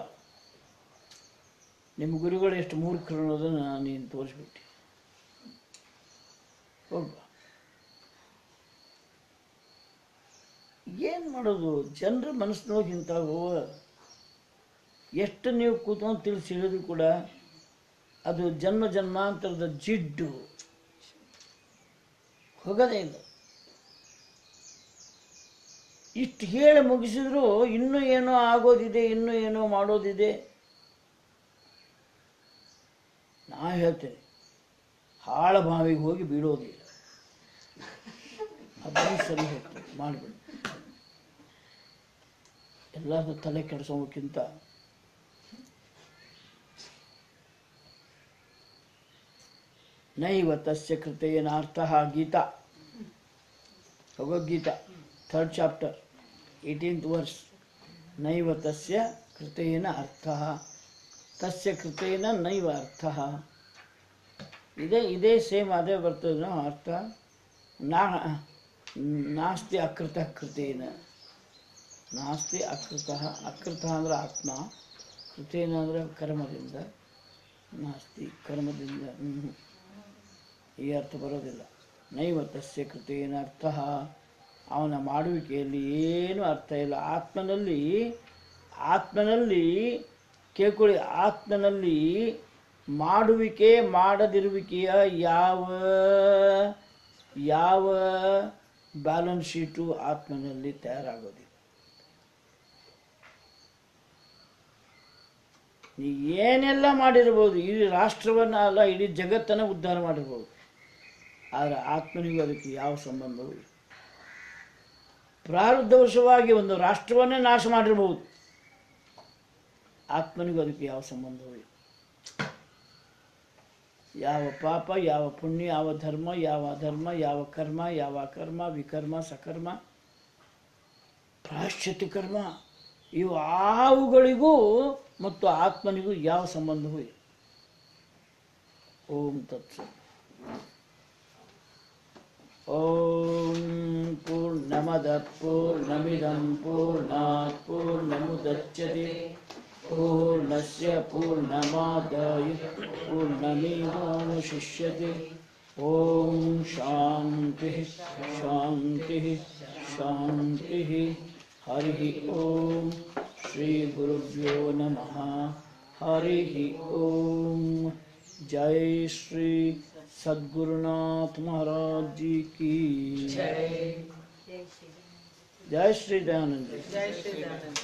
ನಿಮ್ಮ ಗುರುಗಳು ಎಷ್ಟು ಮೂರ್ಖರು ಅನ್ನೋದನ್ನು ನೀನು ತೋರಿಸ್ಬಿಟ್ಟು ಹೋಗ್ಬಾ ಏನು ಮಾಡೋದು ಜನರ ಮನಸ್ಸಿನೋಗಿ ಇಂಥವು ಎಷ್ಟು ನೀವು ಕೂತ್ಕೊಂಡು ತಿಳಿಸಿ ಹೇಳಿದ್ರು ಕೂಡ ಅದು ಜನ್ಮ ಜನ್ಮಾಂತರದ ಜಿಡ್ಡು ಹೋಗೋದೇ ಇಲ್ಲ ಇಷ್ಟು ಹೇಳಿ ಮುಗಿಸಿದ್ರು ಇನ್ನೂ ಏನೋ ಆಗೋದಿದೆ ಇನ್ನೂ ಏನೋ ಮಾಡೋದಿದೆ ನಾ ಹೇಳ್ತೇನೆ ಹಾಳ ಬಾವಿಗೆ ಹೋಗಿ ಬೀಳೋದಿಲ್ಲ ಅದನ್ನು ಸರಿ ಹೋಗ್ತದೆ ಮಾಡಿಬಿಡು ಎಲ್ಲಾದ್ರೂ ತಲೆ ಕೆಡಿಸೋಕ್ಕಿಂತ ನೈವ ತಸ್ಯ ಕೃತೇನ ಅರ್ಥ Gita Bhagavad Gita third chapter eighteenth verse ನೈವ ತಸ್ಯ ಕೃತೇನ ಅರ್ಥ ತಸ್ಯ ಕೃತೇನ ನೈವ ಅರ್ಥ ಇದೇ ಇದೇ ಸೇಮ್ ಅದೇ ಬರ್ತದೆ ನಾವು ಅರ್ಥ ನಾ ನಾಸ್ತಿ ಅಕೃತ ಕೃತೇನ ನಾಸ್ತಿ ಅಕೃತ ಅಕೃತ ಅಂದ್ರೆ ಆತ್ಮ ಕೃತೇನ ಅಂದರೆ ಕರ್ಮದಿಂದ ನಾಸ್ತಿ ಕರ್ಮದಿಂದ ಹ್ಮ್. ಈ ಅರ್ಥ ಬರೋದಿಲ್ಲ ನೈವ ತಸ್ಯ ಕೃತೇನ ಅರ್ಥ ಅವನ ಮಾಡುವಿಕೆಯಲ್ಲಿ ಏನು ಅರ್ಥ ಇಲ್ಲ ಆತ್ಮನಲ್ಲಿ ಆತ್ಮನಲ್ಲಿ ಕೇಳ್ಕೊಳ್ಳಿ ಆತ್ಮನಲ್ಲಿ ಮಾಡುವಿಕೆ ಮಾಡದಿರುವಿಕೆಯ ಯಾವ ಯಾವ ಬ್ಯಾಲೆನ್ಸ್ ಶೀಟು ಆತ್ಮನಲ್ಲಿ ತಯಾರಾಗೋದಿಲ್ಲ ನೀ ಏನೆಲ್ಲ ಮಾಡಿರ್ಬೋದು ಇಡೀ ರಾಷ್ಟ್ರವನ್ನು ಅಲ್ಲ ಇಡೀ ಜಗತ್ತನ್ನು ಉದ್ಧಾರ ಮಾಡಿರ್ಬೋದು ಆದರೆ ಆತ್ಮನಿಗೂ ಅದಕ್ಕೆ ಯಾವ ಸಂಬಂಧವೂ ಇಲ್ಲ ಪ್ರಾರಬ್ಧವಶವಾಗಿ ಒಂದು ರಾಷ್ಟ್ರವನ್ನೇ ನಾಶ ಮಾಡಿರ್ಬೋದು ಆತ್ಮನಿಗೂ ಅದಕ್ಕೆ ಯಾವ ಸಂಬಂಧವೂ ಇಲ್ಲ ಯಾವ ಪಾಪ ಯಾವ ಪುಣ್ಯ ಯಾವ ಧರ್ಮ ಯಾವ ಅಧರ್ಮ ಯಾವ ಕರ್ಮ ಯಾವ ಅಕರ್ಮ ವಿಕರ್ಮ ಸಕರ್ಮ ಪ್ರಾಶ್ಚಿತ್ಯ ಕರ್ಮ ಇವು ಆವುಗಳಿಗೂ ಮತ್ತು ಆತ್ಮನಿಗೂ ಯಾವ ಸಂಬಂಧವೂ ಇಲ್ಲ ಓಂ ತತ್ಸ ಓಂ ಪೂರ್ಣಮದ ಪೂರ್ಣಮಿದಂ ಪೂರ್ಣಾತ್ ಪೂರ್ಣಮುದಚ್ಯತೆ ಪೂರ್ಣಸ್ಯ ಪೂರ್ಣಮಾದಾಯ ಪೂರ್ಣಮೇವಾವಶಿಷ್ಯತೆ ಓಂ ಶಾಂತಿ ಶಾಂತಿ ಶಾಂತಿ ಹರಿ ಓಂ ಶ್ರೀ ಗುರುಭ್ಯೋ ನಮಃ ಹರಿ ಓಂ जय श्री सद्गुरुनाथ महाराज जी की जय श्री दयानंद जी